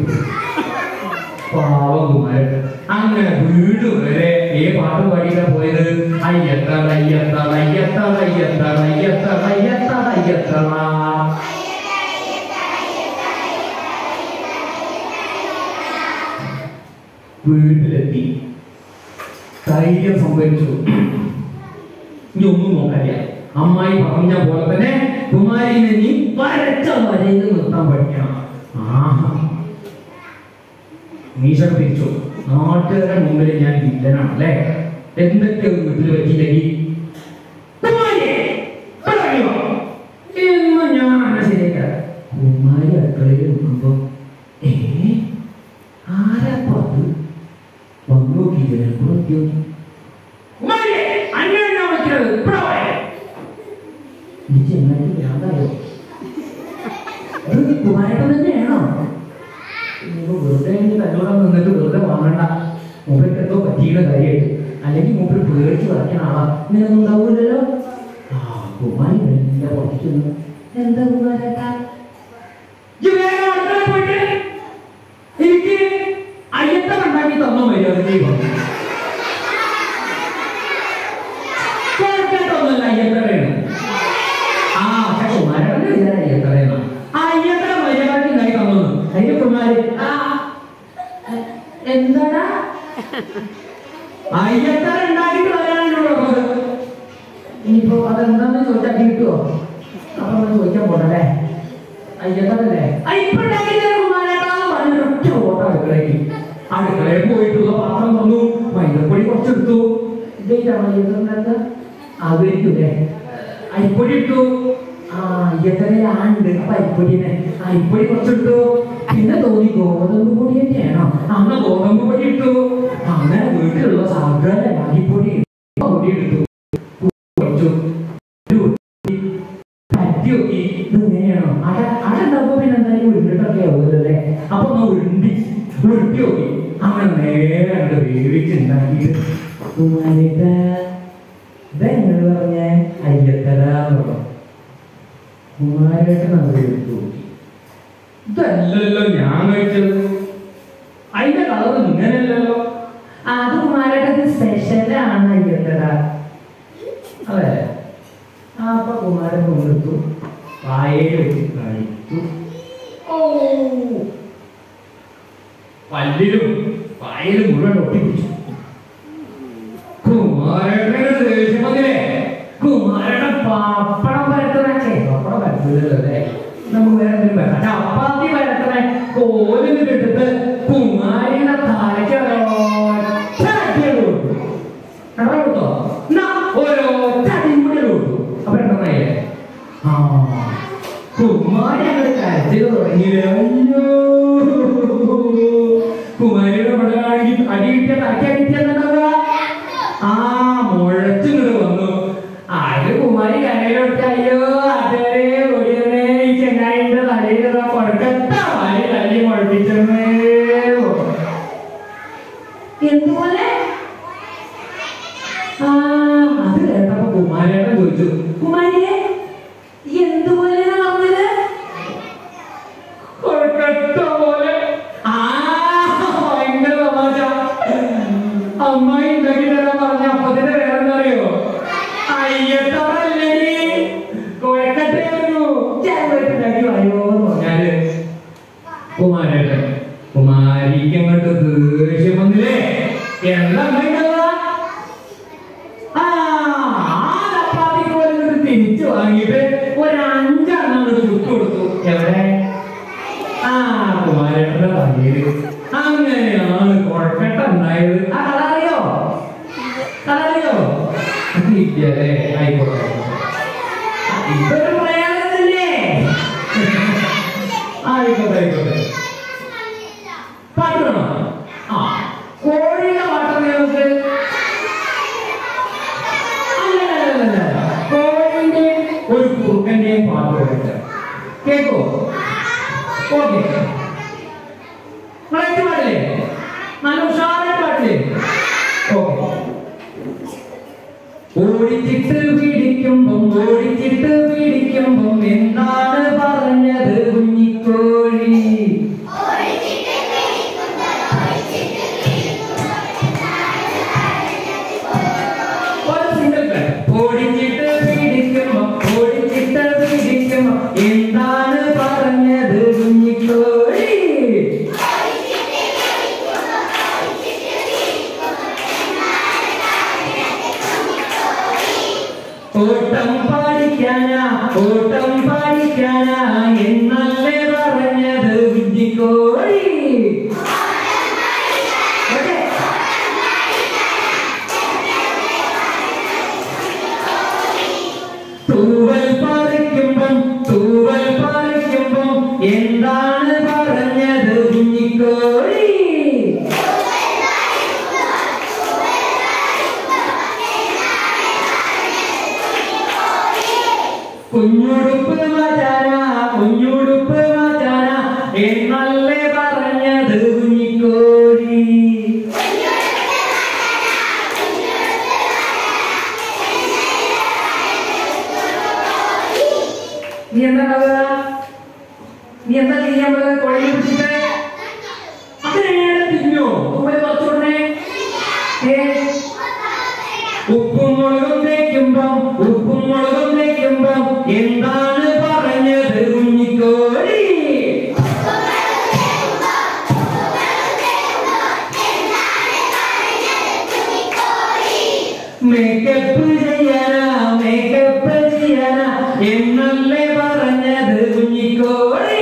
പാവം കുമാരൻ അങ്ങനെ വീട് വരെ ഏ പാട്ട് പാടിയിട്ടാ പോയത് അയ്യത്തട അയ്യത്തട അയ്യത്തട അയ്യത്തട അയ്യത്തട അയ്യത്തട അയ്യത്തട വീട്ടിലെത്തി ധൈര്യം സംഭരിച്ചു ഇനി ഒന്നും നോക്കാനില്ല അമ്മായി പറഞ്ഞ പോലെ തന്നെ കുമാരിനെ നീ വരച്ച വരയിൽ നിർത്താൻ പഠിക്കണം ആഹാ മീശ പിരിച്ചു നാട്ടുകാരുടെ മുമ്പിൽ ഞാൻ വില്ലനാണ് അല്ലേ എന്തൊക്കെ ഒരു വീട്ടിൽ പറ്റിയില്ലെങ്കിൽ കുമാരിയെ, ഇവിടെ ഇറങ്ങി വാ. എന്ന് ഞാൻ അങ്ങനെ ശരിയാക്കാം കുമാരി അടുക്കളയിൽ നിൽക്കുമ്പോ ഏ ആരാപ്പോ അത് വന്നു നോക്കിയില്ലേ നോക്കിയോ കുമാരിയെ, അന്വേഷണം ഞാൻ വിളിക്കുന്നത് ഇവിടെ വാ. ഈ ചെങ്ങായി ഭ്രാന്തായോ? ഇത് കുമാരേട്ടൻ തന്നെയാണോ നിങ്ങൾ വെറുതെ ഇനി തന്നോട് നിന്നിട്ട് വെറുതെ വാങ്ങണ്ട മൂപ്പർക്ക് എന്തോ പറ്റിയുടെ കാര്യമായിട്ട് അല്ലെങ്കിൽ മൂപ്പര് പേടിച്ച് കളിക്കുന്ന ആളാ ഇങ്ങനെയൊന്നും ഉണ്ടാവൂലല്ലോ ആ കുമാരി എന്താ പഠിക്കുന്നു എന്താ കുമാരേട്ടാ ഇജ്ജ് വേഗം അടുക്കളയിൽ പോയിട്ട് എനിക്ക് അയ്യത്തം ഉണ്ടാക്കി തന്നോ മര്യാദയ്ക്ക് പറഞ്ഞു. കേൾക്കത്തൊന്നുമല്ല അയ്യത്തറയാണ് ആ പക്ഷെ കുമാരന്റെ വിചാരം അയ്യത്തറയാണ് ആ അയ്യത്തറ മര്യാദയ്ക്ക് ഉണ്ടാക്കി തന്നു അതിന്റെ കുമാരി ആ എ- എന്താടാ അയ്യത്തറ ഉണ്ടാക്കിയിട്ട് വരാനാണ് പറഞ്ഞത് ഇനിയിപ്പോ അതെന്താന്ന് ചോദിച്ചാൽ കിട്ടുമോ അപ്പൊ നമ്മൾ ചോദിക്കാൻ പോട്ടല്ലേ അയ്യത്തറല്ലേ കുമാരേട്ടാന്ന് പറഞ്ഞ ഒറ്റ ഓട്ടം അടുക്കളയ്ക്ക് അടുക്കളയിൽ പോയിട്ടുള്ള പാത്രം തന്നു മൈദപ്പൊടി കുറച്ചെടുത്തു ഇതായിട്ടാണ് അയ്യത്തറിനകത്ത് ആഗ്രഹിക്കൂലേ അരിപ്പൊടി ഇട്ടു ആ അയ്യത്തറയിലാണ്ട് അപ്പൊ അരിപ്പൊടിനെ അരിപ്പൊടി കുറച്ചെടുത്തു പിന്നെ തോന്നി ഗോതമ്പ് പൊടി തന്നെയാണോ അന്ന് ഗോതമ്പ് പൊടി ഇട്ടു അങ്ങനെ വീട്ടിലുള്ള സകല അരിപ്പൊടി പൊടി എടുത്തു കുറച്ചു പറ്റി നോക്കി ഇത് ഇങ്ങനെയാണോ അട അട ഉണ്ടാകുമ്പോ പിന്നെ എന്തായാലും ഉരുണ്ടിട്ടൊക്കെ ആവുമല്ലേ അപ്പൊ ഒന്ന് ഉരുണ്ടി ഉരുട്ടി നോക്കി അങ്ങനെ നേരെ അങ്ങോട്ട് വേവിച്ചുണ്ടാക്കിയിട്ട് കുമാരിട്ടാ ഇതെങ്ങനെ പറഞ്ഞ അയ്യത്തരാന്ന് പറഞ്ഞു കുമാരേട്ടൻ അത് എടുത്തു നോക്കി ഇതല്ലല്ലോ ഞാൻ കഴിച്ചത് അതിന്റെ കളർ ഇങ്ങനെയല്ലല്ലോ അത് കുമാരേട്ടൻ സ്പെഷ്യലാണ് അയ്യത്തര അതെ ആ അപ്പൊ കുമാരൻ കൊണ്ടെടുത്തു വായയിൽ വെച്ച് കഴിച്ചു ഓ പല്ലിലും വായയിലും മുഴുവൻ ഒട്ടിപ്പിടിച്ചു കുമാരേട്ടന് ദേഷ്യം വന്നില്ലേ കുമാരേട്ടൻ പപ്പടം പരത്തണേ പപ്പടം പരത്തില്ലല്ലോ അല്ലേ നമുക്ക് വേറെ എന്തെങ്കിലും പരത്താം ചപ്പാത്തി പരത്തണേ കോലിന് എടുത്ത് കുമാരിയുടെ തലയ്ക്ക് ഒരൊറ്റ അടിയങ്ങ് കൊടുത്തു എടാ കൊടുത്തോ എന്നാ ഒരൊറ്റ അടിയും കൂടി കൊടുത്തു അപ്പൊ എണ്ണമായില്ലേ ആ കുമാരി അങ്ങോട്ട് കരച്ചിൽ തുടങ്ങിയില്ലേ അയ്യോ കുമാരിയുടെ പടലാണെങ്കിൽ അടി കിട്ടിയ തലയ്ക്ക് അടിക്കുന്നുണ്ടാവുക ആ മുഴച്ചിങ്ങോട്ട് വന്നു ആര് കുമാരി കരയിലോട്ട് അയ്യോ അതേ ഒടിയനെ ഈ ചെങ്ങായിന്റെ തലയിൽ കൊടുക്കത്ത വാരി തല്ലി മുഴപ്പിച്ചേ എന്തുപോലെ ആ അത് കേട്ടപ്പോ കുമാരേട്ടൻ ചോദിച്ചു കുമാരിയെ എന്തുപോലെ പറഞ്ഞത് കൊഴുക്കട്ട പോലെ ആ ഭയങ്കര തമാശ അമ്മായി ഉണ്ടാക്കി തരാൻ പറഞ്ഞ അപ്പത്തെ കുമാരേട്ടൻ കുമാരിക്ക് അങ്ങോട്ട് ദേഷ്യം വന്നില്ലേ എന്താ ഉണ്ടായിട്ടുള്ളതാ? ആ ആ ചപ്പാത്തിക്ക് പോലും തിരിച്ചു വാങ്ങിയിട്ട് ഒരു അഞ്ചെണ്ണം അങ്ങോട്ട് ചുട്ടു കൊടുത്തു എവിടെ ആ കുമാരേട്ടന്റെ തലയില് അങ്ങനെയാണ് കുഴക്കട്ട ഉണ്ടായത് ആ കളറിയോ കളറിയോ ഇല്ലേ ആയിക്കോട്ടെ ഇതൊരു പ്രയാസമല്ലേ ആയിക്കോട്ടെ ആയിക്കോട്ടെ പാട്ട് വേണോ ആ കോഴിയുടെ പാട്ടല്ലേ നമുക്ക് അല്ലല്ലല്ലല്ല. കോഴിന്റെയും ഒരു കുറുക്കന്റെയും പാട്ട് കേട്ടോ കേക്കോ ഓക്കെ നിങ്ങളെ പാടില്ലേ നല്ല ഉഷാറായ പാട്ടില്ലേ ഓക്കെ ഓടിച്ചിട്ട് പിടിക്കുമ്പം ഓടിച്ചിട്ട് പിടിക്കുമ്പം എന്താണ് പറഞ്ഞത് കുഞ്ഞിക്കോഴി ഒരു സിംഗിൾ ട്രാക്ക്. ഓടിച്ചിട്ട് പിടിക്കുമ്പം ഓടിച്ചിട്ട് പിടിക്കുമ്പം എന്താണ് പറഞ്ഞത് കുഞ്ഞിക്കോഴി ഓട്ടം പാടിക്കാനാ ഓട്ടം പാടിക്കാനാ എന്നല്ലേ പറഞ്ഞത് കുഞ്ഞിക്കോഴി ഓക്കേ. തൂവൽ പറിക്കുമ്പം തൂവൽ പറിക്കുമ്പം എന്താണ് പറഞ്ഞത് കുഞ്ഞിക്കോഴി കുഞ്ഞുടുപ്പ് മചാന കുഞ്ഞുടുപ്പ് മചാന എന്നല്ലേ പറഞ്ഞത് കുഞ്ഞിക്കോഴി നീ എന്താ കഥ നീ എന്താ ചെയ്യാൻ പോകുന്നത് കോഴി പിടിച്ചിട്ട് അതിനെങ്ങനെ തിന്നോ ഉമ്മ കുറച്ചുകൊണ്ടേ ഏ ഉപ്പും മുളകും തേക്കുമ്പം ഉപ്പും മുളകും തേക്കുമ്പം എന്താണ് പറഞ്ഞത് കുഞ്ഞിക്കോഴി മേക്കപ്പ് ചെയ്യാനാ മേക്കപ്പ് ചെയ്യാനാ എന്നല്ലേ പറഞ്ഞത് കുഞ്ഞിക്കോഴി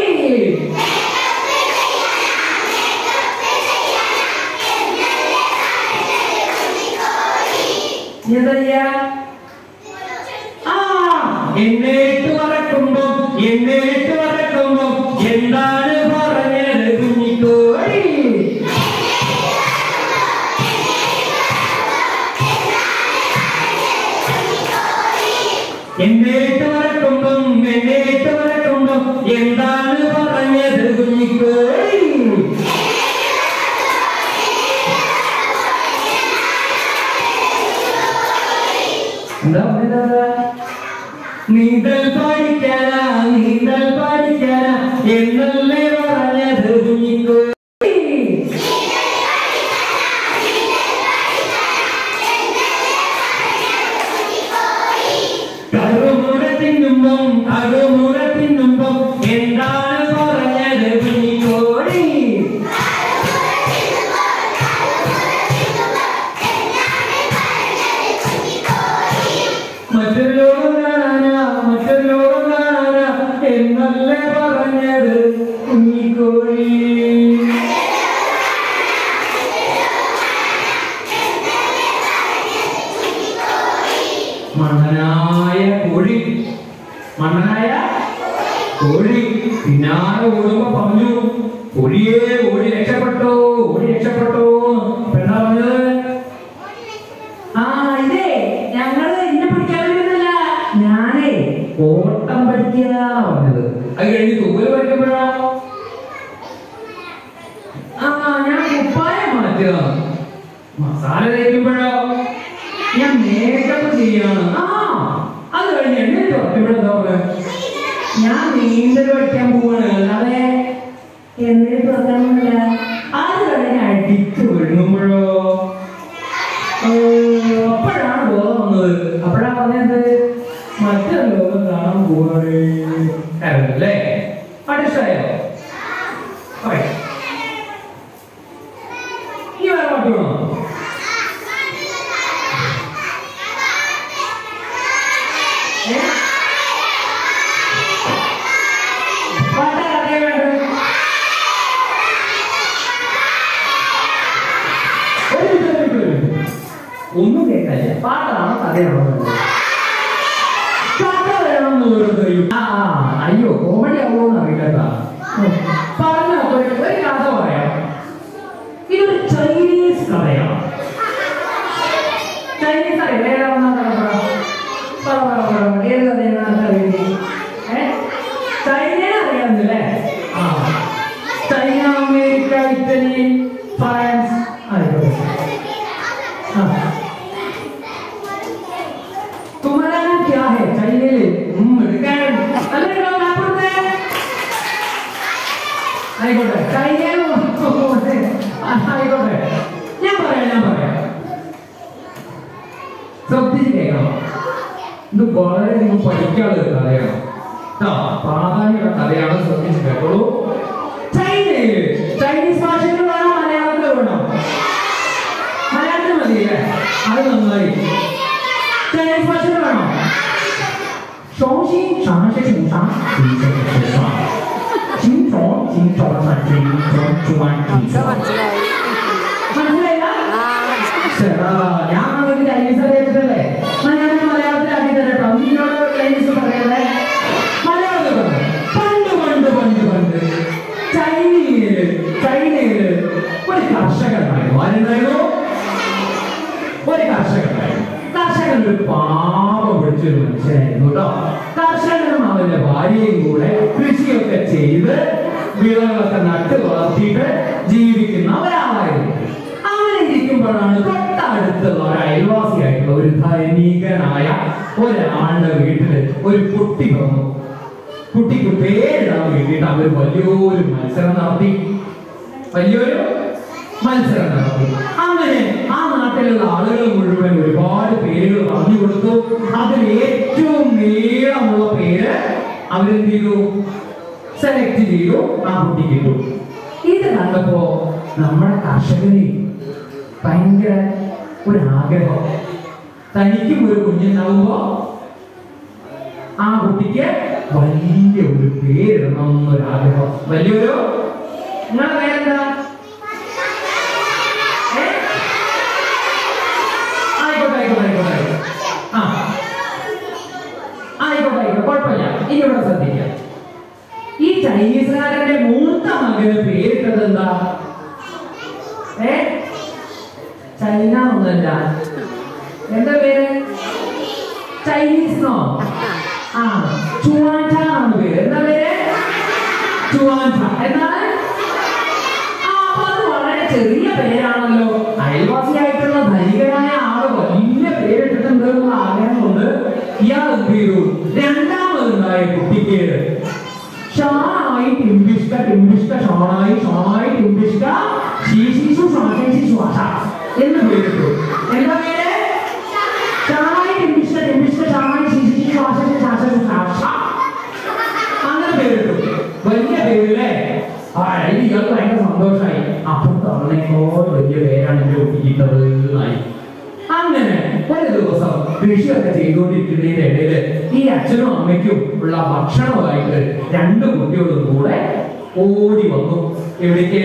നീ എന്താ ചെയ്യാ ആ എന്നെ ഇട്ട് വറക്കുമ്പോ എന്നെ ഇട്ട് വറക്കുമ്പോ എന്താണ് പറഞ്ഞത് കുഞ്ഞിക്കോഴി എന്നെ ഇട്ട് വറക്കുമ്പം എന്നെ ഇട്ട് വറക്കുമ്പം എന്താണ് പറഞ്ഞത് കുഞ്ഞിക്കോഴി എന്താ പറഞ്ഞത് നീന്തൽ പഠിക്കാനാ നീന്തൽ പഠിക്കാനാ എന്നല്ലേ പറഞ്ഞത് കുഞ്ഞിക്കോഴി കറുമുറ തിന്നുമ്പം കറുമുറ തിന്നുമ്പം എന്താണ് പറഞ്ഞത് കുഞ്ഞിക്കോഴി മറ്റൊരു ലോകം കാണാനാ മറ്റൊരു ലോകം കാണാനാ എന്നല്ലേ പറഞ്ഞത് കുഞ്ഞിക്കോഴി മണ്ണനായ കോഴി മണ്ണനായ കോഴി പിന്നാലെ ഓടുമ്പോ പറഞ്ഞു കോഴിയേ ഓടി രക്ഷപ്പെട്ടോ ഓടി രക്ഷപ്പെട്ടോ അപ്പൊ എന്താ പറഞ്ഞത് ആ ഇതേ ഞങ്ങള് ഇന്നെ പിടിക്കാൻ വരുന്നില്ല ഞാനേ ഓട്ടം പഠിക്കുക പറഞ്ഞത് അത് കഴിഞ്ഞ് തൂവല് പഠിക്കുമ്പോഴോ ആ ഞാൻ കുപ്പായം മാറ്റുക മസാല തേക്കുമ്പോഴോ ഞാൻ മേക്കപ്പ് ചെയ്യാണ് ആ അത് കഴിഞ്ഞ് എന്നെ തുറക്കുമ്പോഴോ എന്താ പറയുക ഞാൻ നീന്തൽ പഠിക്കാൻ പോവാണ് അല്ലാതെ എന്നിട്ട് തുറക്കാനൊന്നുമില്ല അത് കഴിഞ്ഞ് അടിച്ചു വിഴുങ്ങുമ്പോഴോ അപ്പോഴാണ് ബോധം വന്നത് അപ്പോഴാ പറഞ്ഞത് മറ്റൊരു ലോകം കാണാൻ പോവാണ് അല്ലേ മനസ്സിലായോ പറയാം ഈ വേറെ പാട്ട് വേണോ ഏ? പാട്ടാ കഥയാ വേണ്ടത്? ഒരു മിനിറ്റ്, ഒരു മിനിറ്റ്, ഒരു മിനിറ്റ്. ഒന്നും കേൾക്കാനില്ല പാട്ടാണോ കഥയാണോ വേണ്ടത്? കഥ വേണമെന്ന് വെറുതെ ഒരു- ആ ആ, അയ്യോ കോമഡി ആവുമോന്ന് അറിയില്ല പറഞ്ഞ ഒരു ഒരു കഥ പറയാം ഇതൊരു ചൈനീസ് കഥയാണ് ചൈനീസ് അറിയില്ല ഏതാണെന്നാ കഥ പറ പറ പറ പറ പറ. ഏത് കഥയാണ് അറിയുന്നത് ഏ ചൈനയെ അറിയാമെന്നല്ലേ ആ ചൈന അമേരിക്ക ഇറ്റലി ഫ്രാൻസ് ആയിക്കോട്ടെ ആ तुम्हारा नाम क्या है चाहिए हम्म എടുക്കാൻ അല്ലേ കേട്ടോ നാപ്പുറത്തെ ആയിക്കോട്ടെ ചൈനയിലും ആയിക്കോട്ടെ ഞാൻ പറയാം ഞാൻ പറയാം ശ്രദ്ധിച്ച് കേൾക്കണം ഇത് വളരെ നിങ്ങൾ പഠിക്കാനുള്ള ഒരു കഥയാണ് കേട്ടോ പ്രാധാന്യമുള്ള കഥയാണ് ശ്രദ്ധിച്ച് കേട്ടോളൂ ചൈനയിൽ ചൈനീസ് ഭാഷയിൽ വേണോ മലയാളത്തിൽ വേണോ മലയാളത്തിൽ മതിയല്ലേ അത് നന്നായി ചൈനീസ് ഭാഷയിൽ വേണോ 雄心常是情商，提升智商。金虫金虫三金虫主完金虫。മനസ്സിലായില്ല ശരാ, ഞാൻ നിങ്ങൾക്ക് ചൈനീസ് അറിയിച്ചിട്ടല്ലേ എന്നാ ഞാൻ മലയാളത്തിലാക്കി തരട്ടോ നിന്നോട് ചൈനീസ് പറയല്ലേ മലയാളത്തിൽ പറഞ്ഞു പണ്ട് പണ്ട് പണ്ട് പണ്ട് ചൈനയില് ചൈനയില് ഒരു കർഷകനായിരുന്നു ആരുണ്ടായിരുന്നു ഒരു കർഷകനായിരുന്നു കർഷകൻ ഒരു പാപം പിടിച്ചൊരു മനുഷ്യനായിരുന്നു കേട്ടോ കർഷകനും അവന്റെ ഭാര്യയും കൂടെ കൃഷിയൊക്കെ ചെയ്ത് വിളകളൊക്കെ നട്ട് വളർത്തിയിട്ട് ജീവിക്കുന്ന ഒരാളായിരുന്നു അങ്ങനെ ഇരിക്കുമ്പോഴാണ് തൊട്ടടുത്തുള്ള ഒരു അയൽവാസിയായിട്ടുള്ള ഒരു ധനികനായ ഒരാളുടെ വീട്ടില് ഒരു കുട്ടി വന്നു കുട്ടിക്ക് പേരിടാൻ വേണ്ടിയിട്ട് അവർ വലിയൊരു മത്സരം നടത്തി വലിയൊരു മത്സരം നടത്തി അങ്ങനെ ആ നാട്ടിലുള്ള ആളുകൾ മുഴുവൻ ഒരുപാട് പേരുകൾ പറഞ്ഞു കൊടുത്തു അതിൽ ഏറ്റവും നീളമുള്ള പേര് അവരെന്ത് ചെയ്തു സെലക്ട് ചെയ്തു ആ കുട്ടിക്ക് ഇട്ടു ഇത് കണ്ടപ്പോ നമ്മുടെ കർഷകന് ഭയങ്കര ഒരു ആഗ്രഹം തനിക്കും ഒരു കുഞ്ഞുണ്ടാവുമ്പോ ആ കുട്ടിക്ക് വലിയ ഒരു പേരിടണം എന്നൊരാഗ്രഹം വലിയൊരു നിങ്ങളുടെ പേരെന്താ ഏ? ആയിക്കോട്ടെ ആയിക്കോട്ടെ ആയിക്കോട്ടെ ആയിക്കോട്ടെ. ആ ആയിക്കോട്ടെ ആയിക്കോട്ടെ കുഴപ്പമില്ല ഇനി ഇവിടെ ശ്രദ്ധിക്കാം ഈ ചൈനീസുകാരന്റെ മൂത്ത മകന് പേരിട്ടത് എന്താ ഏ ചൈന ഒന്നല്ല എന്താ പേര് ചൈനീസ് ആ ചുവാൻച ആണ് പേര് എന്താ പേര് ചുവാൻച എന്താണ് ആ, അപ്പൊ അത് വളരെ ചെറിയ പേരാണല്ലോ അയൽവാസിയായിട്ടുള്ള ധനികനായ ആള് വലിയ പേരിട്ടിട്ടുണ്ട് എന്നുള്ള ആഗ്രഹം കൊണ്ട് ഇയാൾ എന്ത് ചെയ്തു രണ്ടാമതുണ്ടായ കുട്ടിക്ക് ഷാണായി ടിംബിഷ്ക ടിംബിഷ്ക ഷാണായി ഷാണായി ടിംബിഷ്ക ശീശിഷു ശ്വാസേഷി ശ്വാസ എന്ന് പേരിട്ടു എന്താ പേര് ഷാണായി ടിംബിഷ്ക ടിംബിഷ്ക ഷാണായി ശീശിഷു ശ്വാസേഷി ശ്വാസേഷി ശ്വാസ അങ്ങനെ പേരിട്ടു വലിയ പേരില്ലേ ആ ഇത് ഇയാൾക്ക് ഭയങ്കര സന്തോഷമായി അപ്പം തവണേക്കോട് വലിയ പേരാണ് എന്റെ കുട്ടിക്കിട്ടത് എന്നായി അങ്ങനെ ഒരു ദിവസം കൃഷിയൊക്കെ ചെയ്തുകൊണ്ടിരിക്കുന്നതിന്റെ ഇടയില് ഈ അച്ഛനും അമ്മയ്ക്കും ഉള്ള ഭക്ഷണമായിട്ട് രണ്ട് കുട്ടികളും കൂടെ ഓടി വന്നു എവിടേക്ക്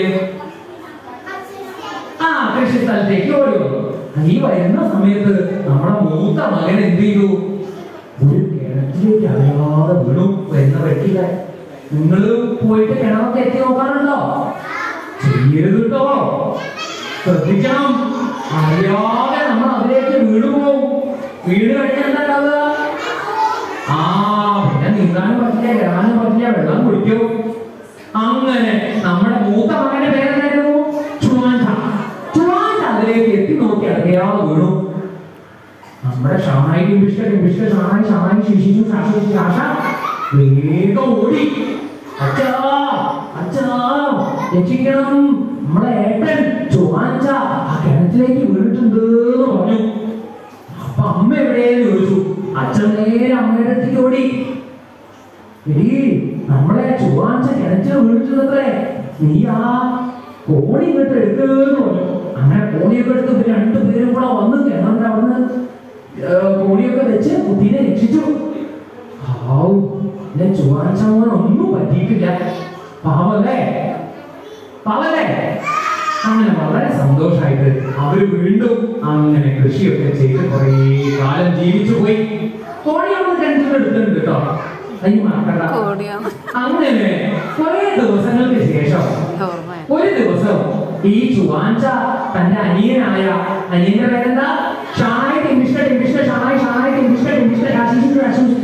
ആ കൃഷി സ്ഥലത്തേക്ക് ഓടി വന്നു ഈ വരുന്ന സമയത്ത് നമ്മുടെ മൂത്ത മകൻ എന്ത് ചെയ്തു ഒരു കിണറ്റിലേക്ക് അറിയാതെ വീണു വരുന്ന വെട്ടില്ല നിങ്ങൾ പോയിട്ട് കിണറൊക്കെ എത്തി നോക്കാറുണ്ടോ ചെയ്യരുത് കേട്ടോ ശ്രദ്ധിക്കണം അറിയാതെ നമ്മൾ അതിലേക്ക് വീണു പോവും വീട് കഴിഞ്ഞാൽ എന്താ ഉണ്ടാവുക ആ പിന്നെ നീന്താനും പറ്റില്ല ഇറങ്ങാനും പറ്റില്ല വെള്ളം കുടിക്കും അങ്ങനെ നമ്മുടെ മൂത്ത മകന്റെ പേരെന്തായിരുന്നു ചുവാൻച ചുവാൻച അതിലേക്ക് എത്തി നോക്കി അറിയാതെ വീണു നമ്മുടെ ഷാനായി ടിംബിഷ്ക ടിംബിഷ്ക ഷാനായി ഷാനായി ശിശിച്ചു ശാശിച്ചു ശാശ വേഗം ഓടി അച്ഛാ അച്ഛാ രക്ഷിക്കണം നമ്മളെ ഏട്ടൻ ചുവാൻച ആ കിണറ്റിലേക്ക് വീണിട്ടുണ്ട് എന്ന് പറഞ്ഞു അപ്പൊ അമ്മ എവിടെയെന്ന് ചോദിച്ചു അച്ഛൻ നേരെ അമ്മയുടെ അടുത്തേക്ക് ഓടി എടീ നമ്മളെ ചുവാൻച കിണറ്റിൽ വീണിട്ടുണ്ടത്രേ നീ ആ കോണി ഇങ്ങോട്ട് എടുക്കുന്നു പറഞ്ഞു അങ്ങനെ കോണിയൊക്കെ എടുത്ത് ഇവര് രണ്ടുപേരും കൂടെ വന്ന് കിണറിന്റെ അവിടുന്ന് ഏർ കോണിയൊക്കെ വെച്ച് കുട്ടീനെ രക്ഷിച്ചു ഹാവൂ എന്റെ ചുവാച്ചമ്മ ഒന്നും പറ്റിയിട്ടില്ല പാവല്ലേ പാവല്ലേ അങ്ങനെ വളരെ സന്തോഷമായിട്ട് അവര് വീണ്ടും അങ്ങനെ കൃഷിയൊക്കെ ചെയ്ത് കുറേ കാലം ജീവിച്ചു പോയി കോഴി നമ്മൾ കിണറ്റിലെടുത്തിട്ടുണ്ട് കേട്ടോ അയ്യോ മറക്കണ്ട കോടിയാണ് അങ്ങനെ കുറെ ദിവസങ്ങൾക്ക് ശേഷം ഓർമ്മ ഒരു ദിവസം ഈ ചുവാഞ്ച തന്റെ അനിയനായ അനിയന്റെ പേരെന്താ ഷാനായി ടിമിഷ്ട ടിമിഷ്ട ഷാനായി ഷാനായി ടിമിഷ്ട ടിമിഷ്ട ആശിച്ചു ആശിച്ചു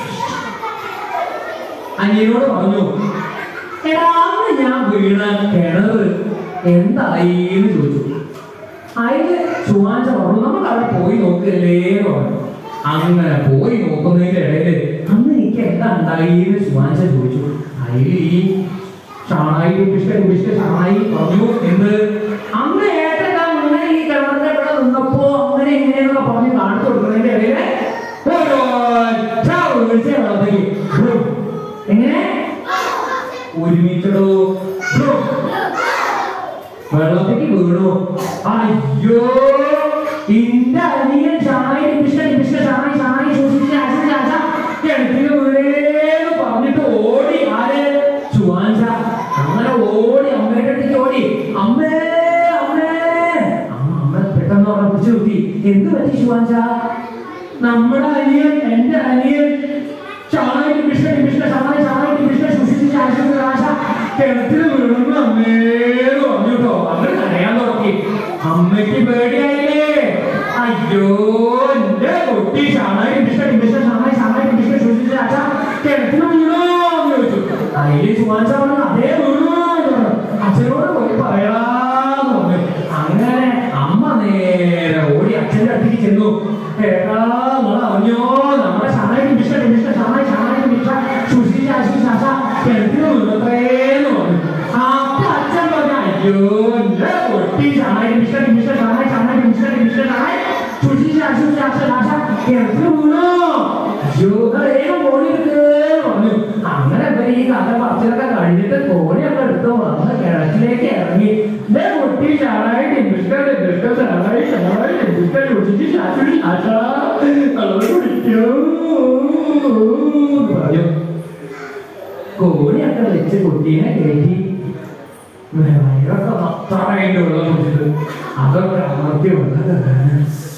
അനിയനോട് പറഞ്ഞു എടാ അന്ന് ഞാൻ വീണ കിണറ് എന്തായി എന്ന് ചോദിച്ചു അതിന് ചുവാഞ്ച പറഞ്ഞു നമ്മൾ അവിടെ പോയി നോക്കല്ലേ എന്ന് പറഞ്ഞു അങ്ങനെ പോയി നോക്കുന്നതിന്റെ ഇടയില് അന്ന് എനിക്ക് എന്താ ഉണ്ടായി എന്ന് ചുവാഞ്ച ചോദിച്ചു അതിൽ ഈ ഷാണായി കുപിഷ്ട കുപിഷ്ട ഷാണായി പറഞ്ഞു എന്ത് അന്ന് ഏട്ടൻ അങ്ങനെ ഈ കിണറിന്റെ ഇവിടെ നിന്നപ്പോ അങ്ങനെ ഇങ്ങനെയൊക്കെ പറഞ്ഞ് കാണിച്ചു കൊടുക്കുന്നതിന്റെ ഇടയില് ഒരൊറ്റ വീഴ്ച വെള്ളത്തേക്ക് ബ്രും. എങ്ങനെ ഒരുമിച്ചടോ ബ്രും. വെള്ളത്തേക്ക് വീണു അയ്യോ ഇന്റെ അനിയൻ ചായ നിമിഷ നിമിഷ ചായ ചായ സൂക്ഷിച്ച് ആശ ചാച്ച കിണറ്റിന് വീഴേന്ന് പറഞ്ഞിട്ട് ഓടി ആര് ചുവാഞ്ച അങ്ങനെ ഓടി അമ്മയുടെ അടുത്തേക്ക് ഓടി അമ്മേ അമ്മേ അമ്മ അമ്മ പെട്ടെന്ന് അവിടെ പിടിച്ചു നിർത്തി എന്ത് പറ്റി ചുവാഞ്ച നമ്മുടെ അനിയൻ എന്റെ അനിയൻ ചായ നിമിഷ നിമിഷ ചായ ചായ നിമിഷ സൂക്ഷിച്ച് ആശ ചാച്ച കിണറ്റിൽ വീഴുന്നു അമ്മേന്ന് പറഞ്ഞു കേട്ടോ അവര് കരയാൻ തുടങ്ങി അമ്മയ്ക്ക് പേടിയായില്ലേ അയ്യോ എന്റെ കുട്ടി ഷാണായി നിമിഷ നിമിഷ ഷാണായി ഷാണായി നിമിഷ സൂക്ഷിച്ച് ആശ കിണറ്റിൽ വീണോ എന്ന് ചോദിച്ചു അതില് ചുവാച്ച പറഞ്ഞു അതേ വീണു എന്ന് പറഞ്ഞു. അച്ഛനോട് പോയി പറയാന്ന് പറഞ്ഞു അങ്ങനെ അമ്മ നേരെ ഓടി അച്ഛന്റെ അടുത്തേക്ക് ചെന്നു ഏട്ടാ നിങ്ങൾ അറിഞ്ഞോ നമ്മുടെ ഷാണായി നിമിഷ നിമിഷ ഷാണായി ഷാണായി നിമിഷ സുശീല ആശിഷാശ കിണറ്റിന് വീണത്രേന്ന് പറഞ്ഞു അപ്പൊ അച്ഛൻ പറഞ്ഞു അയ്യോ എന്റെ കുട്ടി ഷാണായി നിമിഷ നിമിഷ ഷാണായി ഷാണായി നിമിഷ നിമിഷ ഷാണായി സുശീല ആശിഷാശ ആശ കിണറ്റിന് വീണോ അയ്യോ എന്നാ വേഗം കോണി എടുക്ക് പറഞ്ഞു അങ്ങനെ ഇവര് ഈ കഥ പറച്ചിലൊക്കെ കഴിഞ്ഞിട്ട് കോണിയൊക്കെ എടുത്ത് വന്ന് കിണറ്റിലേക്ക് ഇറങ്ങി ദേ കുട്ടി ഷാണായി നിമിഷ നിമിഷ ഷാണായി ഷാണായി നിമിഷ സുശീല ശാശു ശാശ വെള്ളം കുടിക്കൂ എന്ന് പറഞ്ഞു കോണിയൊക്കെ വെച്ച് കുട്ടീനെ കയറ്റി വയറൊക്കെ നത്തറയിട്ട് വെള്ളം കുടിച്ചിട്ട് അതൊക്കെ അമർത്തി വെള്ളത്തിലാണ്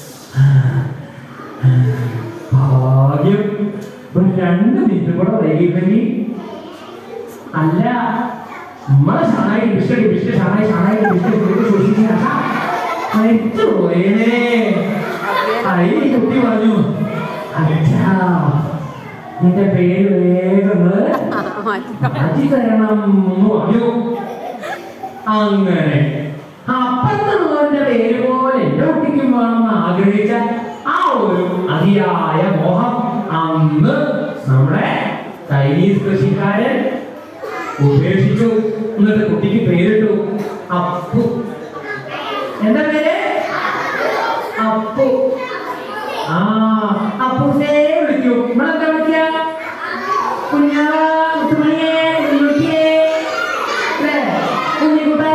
ഭാഗ്യം ഒരു രണ്ട് മിനിറ്റ് കൂടെ വൈകിട്ടെങ്കിൽ അല്ല നമ്മളെ ഷാണായി ബിസ്ക്കറ്റ് ബിസ്ക്കറ്റ് ഷാണായി ഷാണായി ബിസ്ക്കറ്റ് സൂക്ഷിക്കാൻ മരിച്ചു പോയേനെ അയി കുട്ടി പറഞ്ഞു അച്ഛാ നിന്റെ പേര് വേഗം മാറ്റി തരണം എന്ന് പറഞ്ഞു അങ്ങനെ അപ്പത്തുള്ളവന്റെ പേര് പോലെ എന്റെ കുട്ടിക്കും വേണമെന്ന് ആഗ്രഹിച്ച ആ ഒരു അതിയായ മോഹം അന്ന് നമ്മുടെ ചൈനീസ് കൃഷിക്കാരൻ ഉപേക്ഷിച്ചു എന്നിട്ട് കുട്ടിക്ക് പേരിട്ടു അപ്പു എന്താ പേര് അപ്പു ആ അപ്പൂസേ വിളിക്കൂ നമ്മളെന്താ വിളിക്കുക കുഞ്ഞാ മുത്തുമണിയേ കുഞ്ഞുട്ടിയേ അല്ലേ കുഞ്ഞിക്കുട്ട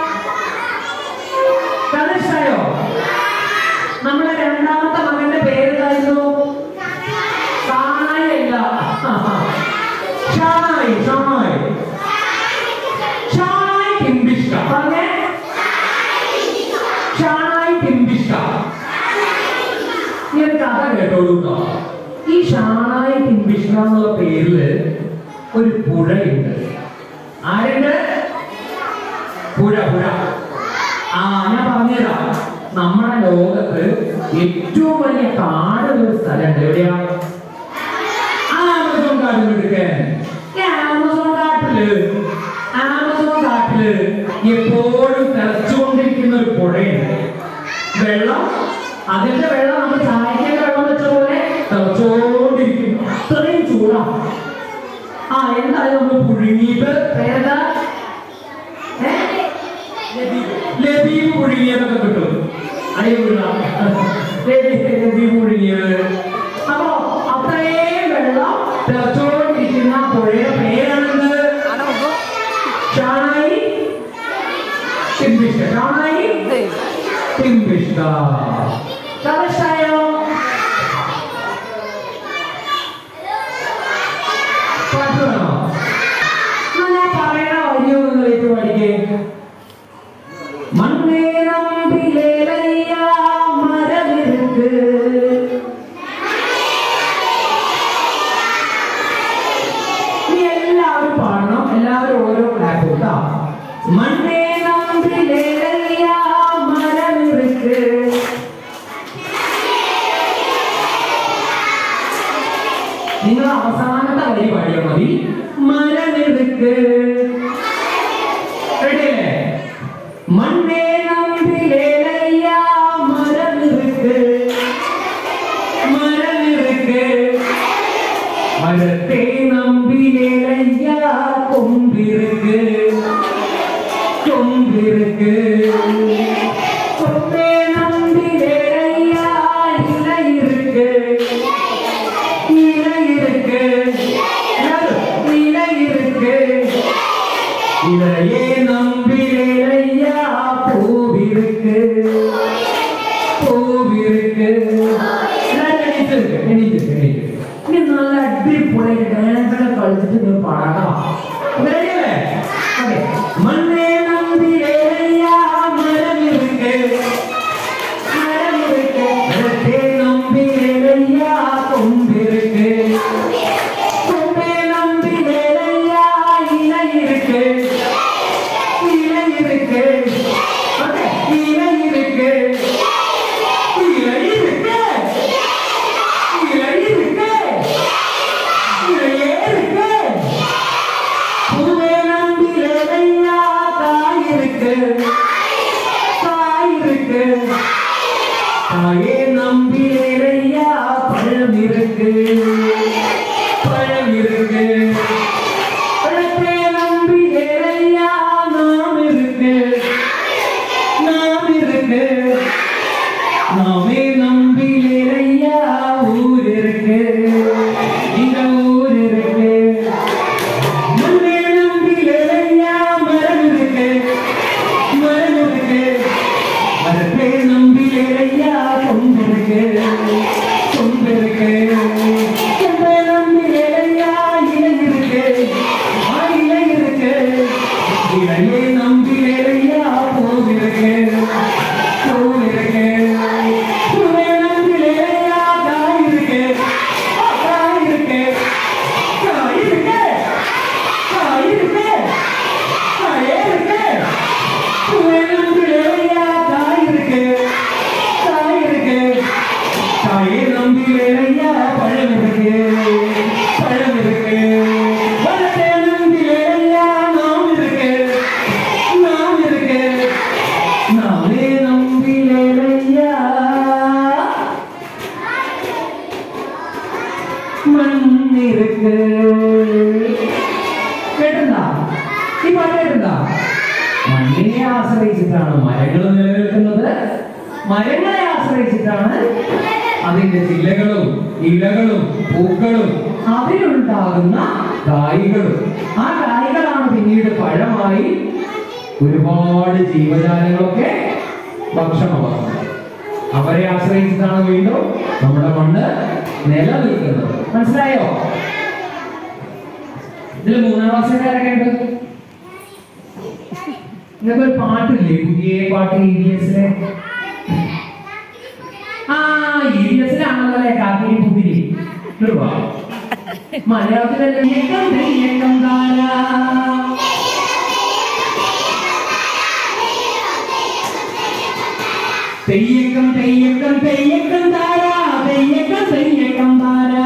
കണിഷ്ടായോ നമ്മുടെ രണ്ടാമത്തെ മകന്റെ പേരെന്തായിരുന്നു ഷാനായി അല്ല ഷാനായി ഷാനായി ഷാനായി കിംബിഷ്ക പറഞ്ഞേ ഷാനായി കിംബിഷ്ക ഈ ഒരു കഥ കേട്ടോളൂ കേട്ടോ ഈ ഷാനായി കിംബിഷ്ക എന്നുള്ള പേരില് ഒരു പുഴയുണ്ട് ആരുണ്ട് പുഴ പുഴ ആ ഞാൻ പറഞ്ഞുതരാം നമ്മുടെ ലോകത്ത് ഏറ്റവും വലിയ കാടുള്ള ഒരു സ്ഥലമുണ്ട് എവിടെയാ ആമസോൺ കാട് എടുക്കാൻ ആമസോൺ കാട്ടില് ആമസോൺ കാട്ടില് എപ്പോഴും തിളച്ചുകൊണ്ടിരിക്കുന്ന ഒരു പുഴയുണ്ട് വെള്ളം അതിന്റെ വെള്ളം നമ്മൾ ചായക്കൊക്കെ വെള്ളം വെച്ച പോലെ തിളച്ചോണ്ടിരിക്കും അത്രയും ചൂടാ ആ എന്തായാലും നമ്മൾ പുഴുങ്ങിയിട്ട് പേരെന്താ ഏ? ലബീബ് പുഴുങ്ങിയതൊക്കെ കിട്ടും അടിപൊളി ലബീബ് പുഴുങ്ങിയത് അപ്പോ അത്രയും വെള്ളം തിളച്ചോണ്ടിരിക്കുന്ന പുഴയുടെ പേരാണെന്ത് ഷാനായി തിമ്പിഷ്ട കാണായി തിമ്പിഷ്ട കഥയോ പാട്ട് വേണോ എന്നാ ഞാൻ പറയണ വരിയൊന്ന് ഏറ്റു പഠിക്കേ മണ്ണേ നമ്പിലേലയ്യ മരവിരുക്ക് നീ എല്ലാവരും പാടണം എല്ലാവരും ഓരോ ക്ലാപ്പ് കേട്ടോ മണ്ണേ നമ്പിലേലയ്യ മരവിരുക്ക് നിങ്ങൾ അവസാനത്തെ വരി പാടിയാൽ മതി മരമെടുക്ക് റെഡിയല്ലേ മണ്ണേ നമ്പിലേലയ്യ മരമെടുക്ക് മരമെടുക്ക് മരത്തെ നമ്പിലേലയ്യ കൊമ്പിருக்கு കൊമ്പിருக்கு കൊമ്പേ നമ്പിലേലയ്യ ഇല இருக்கு நிலை இருக்கு நிலை இருக்கு இதையே நம்பிரையா பூவிருக்கு പൂവിருக்கு എണീറ്റിருக்கு എണീറ്റിருக்கு എണീറ്റിருக்கு ഇനി നല്ല അടിപൊളി ഡാൻസൊക്കെ കളിച്ചിട്ട് നിങ്ങൾ പാടാം റെഡിയല്ലേ ഓക്കെ മണ്ണേ നമ്പിരേയാ മരമിருக்கு மரமிருக்கு மரத்தே நம்பிரேயா கொம்பிருக்கு கொம்பே நம்பிரேயா இலை இருக்கு இலை இருக்கு ஓகே இலை இருக்கு இலை இருக்கு இலை இருக்கு இலையே இருக்கு பூவே நம்பிரேயா காய் இருக்கு காய் இருக்கு தாயே நம்பிரையா பழம் இருக்கு பழம் இருக்கு பழத்தை நம்பிரையா நாம் இருக்கு நாம் இருக்கு நாமே நம்பிரையா ஊர் இருக்கு இந்த ஊர் இருக்கு நம்மே நம்பிரையா மரம் இருக்கு மரம் இருக்கு மரத்தை நம்பிரையா கொம்பிருக்கு கொம்பிருக்கு கொம்பை நம்பிரையா இலை இருக்கு ஆ, இலை இருக்கு இலையை நம்பிரையா போவிருக்கு போவிருக்கு பூவை நம்பிரையா காய் இருக்கு ஆ, காய் இருக்கு காய் இருக்கு காய் இருக்கு காயே இருக்கு பூவை நம்பிரையா காய் இருக்கு காய் இருக்கு காயை நம்பிரையா பழம் இருக்கு பழம் இருக்கு பழத்தை நம்பிரையா நாம் இருக்கு நாம் இருக்கு நாமே நம்பிரையா മണ്ണിருக்கு കേട്ടുണ്ടാ ഈ പാട്ട് കേട്ടുണ്ടാ മണ്ണിനെ ആശ്രയിച്ചിട്ടാണ് മരങ്ങൾ നിലനിൽക്കുന്നത് മരങ്ങളെ ആശ്രയിച്ചിട്ടാണ് അതിന്റെ ചില്ലകളും ഇലകളും പൂക്കളും അതിലുണ്ടാകുന്ന കായ്കളും ആ കായ്കളാണ് പിന്നീട് പഴമായി ഒരുപാട് ജീവജാലങ്ങളൊക്കെ ഭക്ഷണമാകുന്നത് അവരെ ആശ്രയിച്ചിട്ടാണ് വീണ്ടും നമ്മുടെ മണ്ണ് നിലനിൽക്കുന്നത് മനസ്സിലായോ ഇതിൽ മൂന്നാം ക്ലാസ്സുകാരൊക്കെ ഉണ്ട് നിങ്ങൾക്ക് ഒരു പാട്ടില്ലേ പുതിയ പാട്ട് ഇ വി എസിലെ ആ ഇ വി എസിലാണല്ലേ കാക്കിരി പുതിരി ഇടുവാ മലയാളത്തിലല്ലേ ഇയക്കം തെയ്യക്കം താരാ തെയ്യക്കം തെയ്യക്കം തെയ്യക്കം താരാ തെയ്യക്കം തെയ്യക്കം താരാ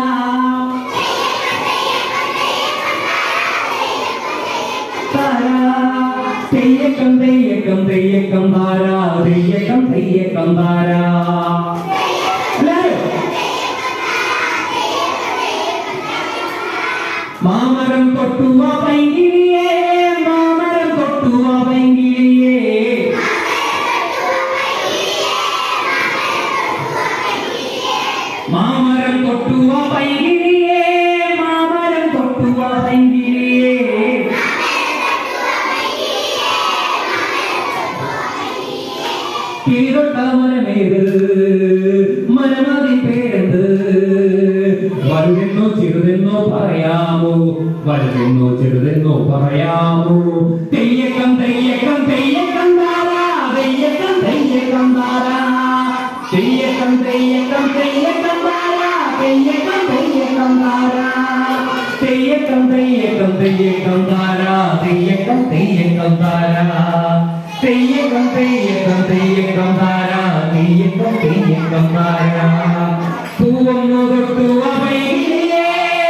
താരാ തെയ്യക്കം തെയ്യക്കം തെയ്യക്കം താരാ തെയ്യക്കം തെയ്യക്കം താരാ എല്ലാവരും മാമരം തൊട്ടുവ പൈങ്കിളിയേ മാമരം തൊട്ടുവ പൈങ്കിളിയേ മാമരം തൊട്ടുവ പൈങ്കിളിയേ മാമരം തൊട്ടുവ പൈങ്കിളിയേ കീഴൊട്ട മനമേത് മനമതി പേരെന്ത് വലുതെന്നോ ചെറുതെന്നോ പറയാമോ വലുതെന്നോ ചെറുതെന്നോ പറയാമോ തെയ്യക്കം തെയ്യക്കം തെയ്യക്കം താരാ തെയ്യക്കം തെയ്യക്കം താരാ തെയ്യക്കം തെയ്യക്കം തെയ്യക്കം താരാ തെയ്യക്കം തെയ്യക്കം താരാ തെയ്യക്കം തെയ്യക്കം തെയ്യക്കം താരാ തെയ്യക്കം തെയ്യക്കം താരാ തെയ്യക്കം തെയ്യക്കം തെയ്യക്കം താരാ തെയ്യക്കം തെയ്യക്കം താരാ പൂവന്നു തൊട്ടു അവയിലേ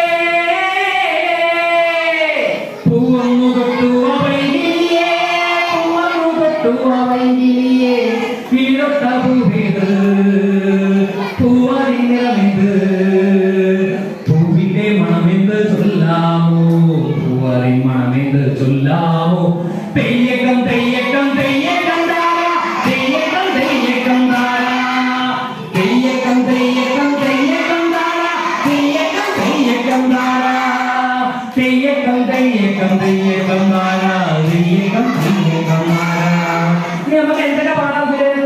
പൂവന്നു തൊട്ടു അവയിലേ പൂവന്നു തൊട്ടു അവയിലേ കിഴൊട്ട പൂവേത് പൂവാരി നിറമെന്ത് പൂവിന്റെ മണമെന്ത് ചൊല്ലാമോ പൂവാരി മണമെന്ത് ചൊല്ലാമോ തെയ്യക്കം തെയ്യക്കം തെയ്യക്കം താര തെയ്യക്കം തെയ്യക്കം താര തെയ്യക്കം തെയ്യക്കം തെയ്യക്കം താര തെയ്യക്കം തെയ്യക്കം താര തെയ്യക്കം തെയ്യക്കം തെയ്യക്കം താര തെയ്യക്കം തെയ്യക്കം താര ഇനി നമുക്ക് എന്തൊക്കെ പാടാൻ പറ്റും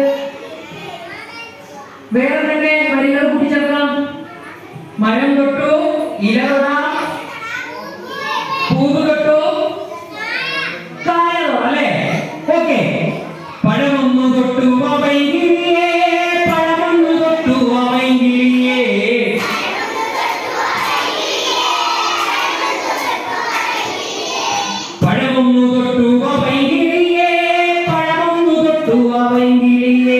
വേറെ തന്നെ വരികൾ കൂട്ടിച്ചേർക്കാം മരം തൊട്ടു ഇല തൊടാം പൂവ് തൊട്ടു കായ തൊടാം അല്ലേ ഓക്കെ പഴമൊന്നു തൊട്ടു അവൈകിളിയേ പഴമൊന്നു തൊട്ടു അവൈകിളിയേ പഴമൊന്നു തൊട്ടു അവൈകിളിയേ പഴമൊന്നു തൊട്ടു അവൈകിളിയേ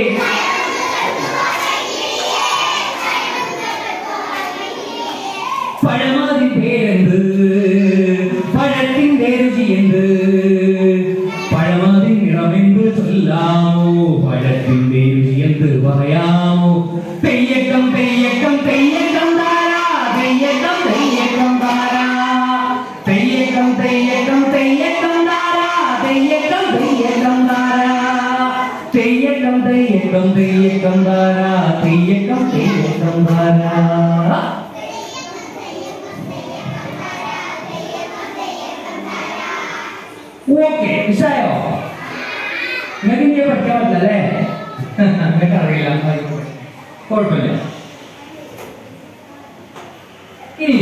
പഴമതി പേരെന്ത് പഴത്തിന്റെ രുചി എന്ത് പഴമതി നിറമെന്ത് ചൊല്ലാമോ പഴത്തിന്റെ രുചി എന്ത് പറയാമോ തെയ്യക്കം തെയ്യക്കം തെയ്യക്കം താരാ തെയ്യക്കം തെയ്യക്കം താരാ തെയ്യക്കം തെയ്യക്കം തെയ്യക്കം താരാ തെയ്യക്കം തെയ്യക്കം താരാ തെയ്യക്കം തെയ്യക്കം തെയ്യക്കം താരാ തെയ്യക്കം തെയ്യക്കം താരാ ഓക്കെ മനസ്സിലായോ നിങ്ങൾക്ക് ഇനി പഠിക്കാൻ പറ്റില്ല അല്ലേ നിങ്ങൾക്ക് അറിയില്ല ആയിക്കോട്ടെ. കുഴപ്പമില്ല ഇനി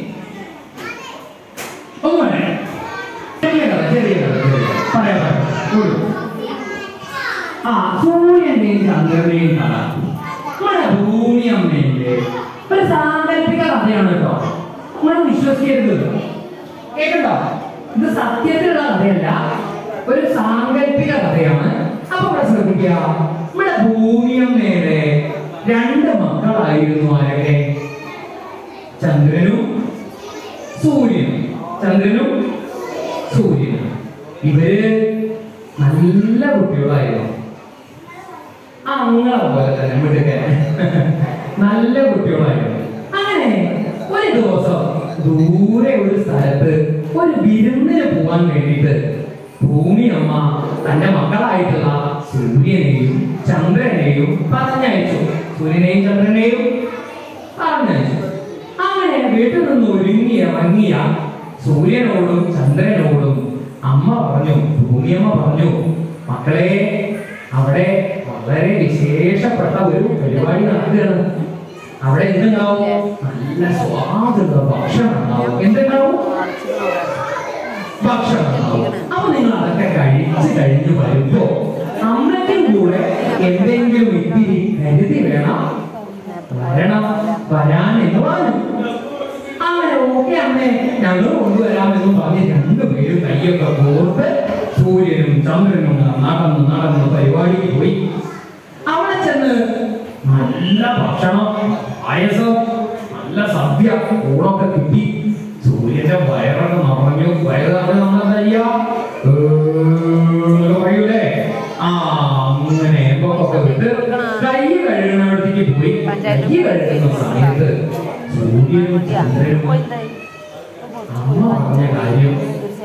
ഒന്ന് പറയാം ചെറിയ കഥ ചെറിയ കഥ ചെറിയ കഥ. പറയാം പറയാം ഒരു. ആ സൂര്യന്റെയും ചന്ദ്രന്റെയും കഥ നമ്മുടെ ഭൂമി അമ്മേന്റെ ഒരു സാങ്കല്പിക കഥയാണ് കേട്ടോ നമ്മൾ വിശ്വസിക്കരുത് കേട്ടോ ഇത് സത്യത്തിലുള്ള കഥയല്ല ഒരു സാങ്കല്പിക കഥയാണ് അപ്പൊ ഇവിടെ ശ്രദ്ധിക്കുക നമ്മുടെ ഭൂമിയമ്മയുടെ രണ്ട് മക്കളായിരുന്നു ആരൊക്കെ ചന്ദ്രനും സൂര്യനും ചന്ദ്രനും സൂര്യനും ഇവര് നല്ല കുട്ടികളായിരുന്നു ആ അങ്ങളെ പോലെ തന്നെ മിടുക്കെ നല്ല കുട്ടികളായിരുന്നു അങ്ങനെ ഒരു ദിവസം ദൂരെ ഒരു സ്ഥലത്ത് ഒരു വിരുന്നിന് പോകാൻ വേണ്ടിയിട്ട് ഭൂമി അമ്മ തന്റെ മക്കളായിട്ടുള്ള സൂര്യനെയും ചന്ദ്രനെയും പറഞ്ഞയച്ചു സൂര്യനെയും ചന്ദ്രനെയും പറഞ്ഞയച്ചു അങ്ങനെ വീട്ടിൽ നിന്ന് ഒരുങ്ങിയ മങ്ങിയ സൂര്യനോടും ചന്ദ്രനോടും അമ്മ പറഞ്ഞു ഭൂമിയമ്മ പറഞ്ഞു മക്കളെ അവിടെ വളരെ വിശേഷപ്പെട്ട ഒരു പരിപാടി നടക്കുകയാണ് അവിടെ എന്തുണ്ടാവും നല്ല സ്വാദുള്ള ഭക്ഷണം ഉണ്ടാവും എന്തുണ്ടാവും ഭക്ഷണം ഉണ്ടാവും അപ്പൊ നിങ്ങൾ അതൊക്കെ കഴിച്ച് കഴിഞ്ഞ് വരുമ്പോ അമ്മയ്ക്കും കൂടെ എന്തെങ്കിലും ഇത്തിരി കരുതി വേണം വരണം വരാൻ എന്ന് പറഞ്ഞു അങ്ങനെ ഓക്കെ അമ്മേ ഞങ്ങൾ കൊണ്ടുവരാമെന്ന് പറഞ്ഞ് രണ്ടുപേരും കയ്യൊക്കെ കോർത്ത് സൂര്യനും ചന്ദ്രനും നടന്നു നടന്ന് പരിപാടിക്ക് പോയി അവിടെ ചെന്ന് നല്ല ഭക്ഷണം പായസം നല്ല സദ്യ ഊണൊക്കെ കിട്ടി സൂര്യന്റെ വയറൊക്കെ നിറഞ്ഞു വയറ് നിറഞ്ഞ് നമ്മളെന്താ ചെയ്യാ ഏഹ് പറയൂലേ ആ അങ്ങനെ ഒക്കെ വിട്ട് കൈ കഴുകണത്തേക്ക് പോയി കൈ കഴുകുന്ന സമയത്ത് സൂര്യനും ചന്ദ്രനും അമ്മ പറഞ്ഞ കാര്യം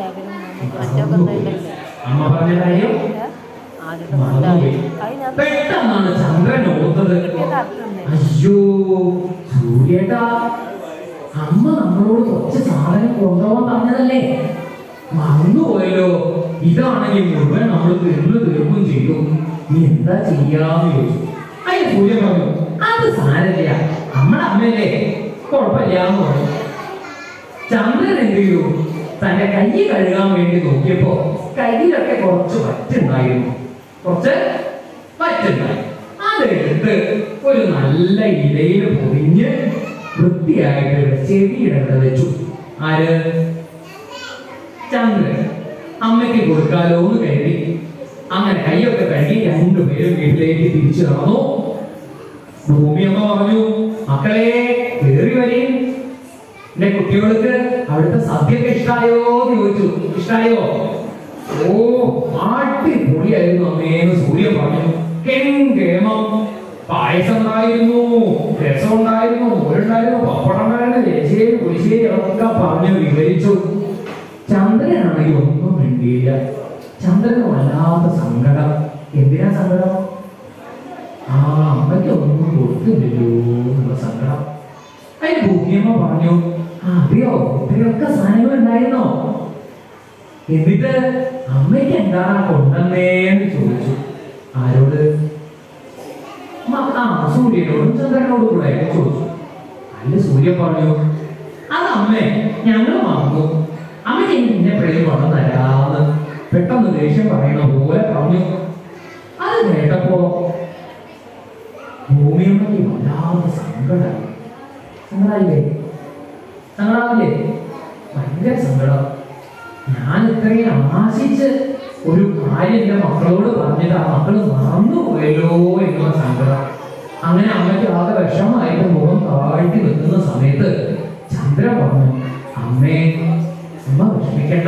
അമ്മ പറഞ്ഞ കാര്യം മറന്നുപോയി പെട്ടെന്നാണ് ചന്ദ്രൻ ഓർത്തത് അയ്യോ സൂര്യേട്ടാ അമ്മ നമ്മളോട് കുറച്ച് സാധനം കൊണ്ടുപോകാൻ പറഞ്ഞതല്ലേ മറന്നുപോയല്ലോ ഇതാണെങ്കിൽ മുഴുവൻ നമ്മൾ തീർന്നു തീർക്കും ചെയ്തു നീ എന്താ ചെയ്യാന്ന് ചോദിച്ചു അതിന് സൂര്യൻ പറഞ്ഞു അത് സാരമില്ല നമ്മുടെ അമ്മയല്ലേ കുഴപ്പമില്ലാന്ന് പറഞ്ഞു ചന്ദ്രൻ എന്ത് ചെയ്തു തന്റെ കൈ കഴുകാൻ വേണ്ടി നോക്കിയപ്പോ കയ്യിലൊക്കെ കുറച്ച് വറ്റുണ്ടായിരുന്നു കുറച്ച് വറ്റുണ്ടായി അതെടുത്ത് ഒരു നല്ല ഇലയിൽ പൊതിഞ്ഞ് വൃത്തിയായിട്ട് ചെവിയുടെ അവിടെ വെച്ചു ആര് ചന്ദ്രൻ അമ്മയ്ക്ക് കൊടുക്കാലോ എന്ന് കരുതി അങ്ങനെ കൈയൊക്കെ കഴുകി രണ്ടുപേരും വീട്ടിലേക്ക് തിരിച്ചു നടന്നു ഭൂമിയമ്മ പറഞ്ഞു മക്കളെ കേറി വരീൻ എന്റെ കുട്ടികൾക്ക് അവിടുത്തെ സദ്യയൊക്കെ ഇഷ്ടായോ എന്ന് ചോദിച്ചു ഇഷ്ടായോ ഓ അടിപൊളിയായിരുന്നു അമ്മേന്ന് സൂര്യൻ പറഞ്ഞു കെങ്കേമം പായസം ഉണ്ടായിരുന്നു രസം ഉണ്ടായിരുന്നു മോരുണ്ടായിരുന്നു പപ്പടം ഉണ്ടായിരുന്നു എരിശ്ശേരി പുളിശ്ശേരി അതൊക്കെ പറഞ്ഞു വിവരിച്ചു ചന്ദ്രനാണെങ്കിൽ ഒന്നും മിണ്ടിയില്ല ചന്ദ്രന് വല്ലാത്ത സങ്കടം എന്തിനാ സങ്കടം ആ അമ്മയ്ക്ക് ഒന്നും കൊടുത്തില്ലല്ലോ എന്നുള്ള സങ്കടം അതിന് ഭൂമിയമ്മ പറഞ്ഞു "ആ, അറിയോ ഇത്രയൊക്കെ സാധനങ്ങൾ ഉണ്ടായിരുന്നോ എന്നിട്ട് അമ്മയ്ക്ക് എന്താ കൊണ്ടുവന്നേന്ന് ചോദിച്ചു ആരോട് മ- ആ സൂര്യനോടും ചന്ദ്രനോടും കൂടെ ചോദിച്ചു അല്ല സൂര്യൻ പറഞ്ഞു അത് അമ്മേ ഞങ്ങൾ മറന്നു അമ്മയ്ക്ക് നിന്നെ പ്രേം കൊണ്ടു തരാന്ന് പെട്ടെന്ന് ദേഷ്യം പറയണ പോലെ പറഞ്ഞു അത് കേട്ടപ്പോ ഭൂമിയമ്മയ്ക്ക് വല്ലാതെ സങ്കടമായി സങ്കടായില്ലേ സങ്കടാവില്ലേ ഭയങ്കര സങ്കടം ഞാൻ ഇത്രയും ആശിച്ച് ഒരു കാര്യം എന്റെ മക്കളോട് പറഞ്ഞിട്ട് ആ മക്കള് മറന്നുപോയല്ലോ എന്നുള്ള സങ്കടം അങ്ങനെ അമ്മയ്ക്ക് ആകെ വിഷമായിട്ട് മുഖം താഴ്ത്തി നിൽക്കുന്ന സമയത്ത് ചന്ദ്രൻ പറഞ്ഞു അമ്മേ അമ്മ വിഷമിക്കണ്ട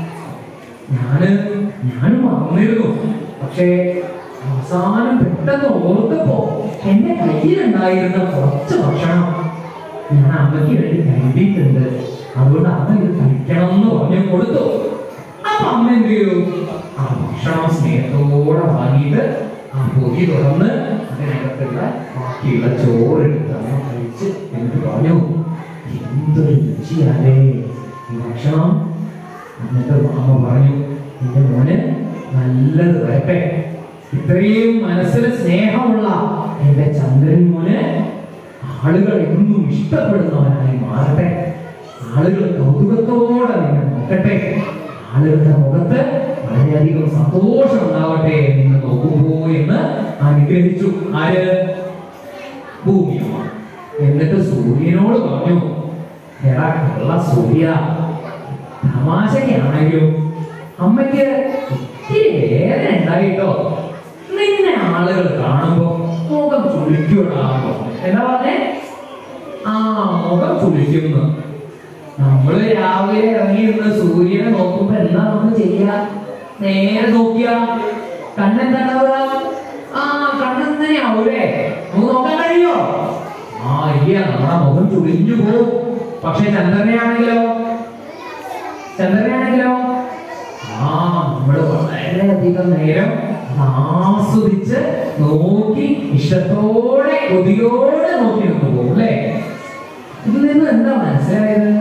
ഞാന് ഞാനും മറന്നിരുന്നു പക്ഷേ അവസാനം പെട്ടെന്ന് ഓർത്തപ്പോ എന്റെ കയ്യിലുണ്ടായിരുന്ന കുറച്ച് ഭക്ഷണം ഞാൻ അമ്മയ്ക്ക് വേണ്ടി കരുതിയിട്ടുണ്ട് അതുകൊണ്ട് അമ്മ ഇത് കഴിക്കണം എന്ന് പറഞ്ഞു കൊടുത്തു അപ്പൊ അമ്മ എന്ത് ചെയ്തു ആ ഭക്ഷണം സ്നേഹത്തോടെ വാങ്ങിയിട്ട് ആ പൊതി തുറന്ന് അതിനകത്തുള്ള ബാക്കിയുള്ള ചോറ് എടുത്ത് അമ്മ കഴിച്ച് എന്നിട്ട് പറഞ്ഞു എന്തൊരു രുചിയാലേ ഈ ഭക്ഷണം എന്നിട്ട് അമ്മ പറഞ്ഞു എന്റെ മോന് നല്ലത് വരട്ടെ ഇത്രയും മനസ്സിൽ സ്നേഹമുള്ള എന്റെ ചന്ദ്രൻ മോന് ആളുകൾ എന്നും ഇഷ്ടപ്പെടുന്നവനായി മാറട്ടെ ആളുകൾ കൗതുകത്തോടെ നിന്നെ നോക്കട്ടെ ആളുകളുടെ മുഖത്ത് വളരെയധികം സന്തോഷം ഉണ്ടാവട്ടെ എന്ന് നോക്കുമ്പോ എന്ന് അനുഗ്രഹിച്ചു ആര് ഭൂമിയമ്മ എന്നിട്ട് സൂര്യനോട് പറഞ്ഞു എടാ കള്ള സൂര്യ തമാശക്കാണെങ്കിലും അമ്മയ്ക്ക് ഇത്തിരി വേദന ഉണ്ടായിട്ടോ നിന്നെ ആളുകൾ കാണുമ്പോ മുഖം ചുളിക്കൂടാണോ എന്താ പറഞ്ഞേ ആ മുഖം ചുളിക്കുന്നു നമ്മള് രാവിലെ ഇറങ്ങിയിരുന്ന് സൂര്യനെ നോക്കുമ്പോ എന്താ നമ്മൾ ചെയ്യാ നേരെ നോക്കിയാ കണ്ണെന്താണ്ടാവുക ആ കണ്ണെങ്ങനെയാവൂലേ നമുക്ക് നോക്കാൻ കഴിയോ ആ ഇല്ല നമ്മുടെ മുഖം ചുളിഞ്ഞു പോകും പക്ഷെ ചന്ദ്രനെയാണെങ്കിലോ ചന്ദ്രനെയാണെങ്കിലോ ആ നമ്മള് വളരെയധികം നേരം ആസ്വദിച്ച് നോക്കി ഇഷ്ടത്തോടെ കൊതിയോടെ നോക്കി നിന്ന് പോകും അല്ലേ ഇതിൽ നിന്ന് എന്താ മനസ്സിലായത്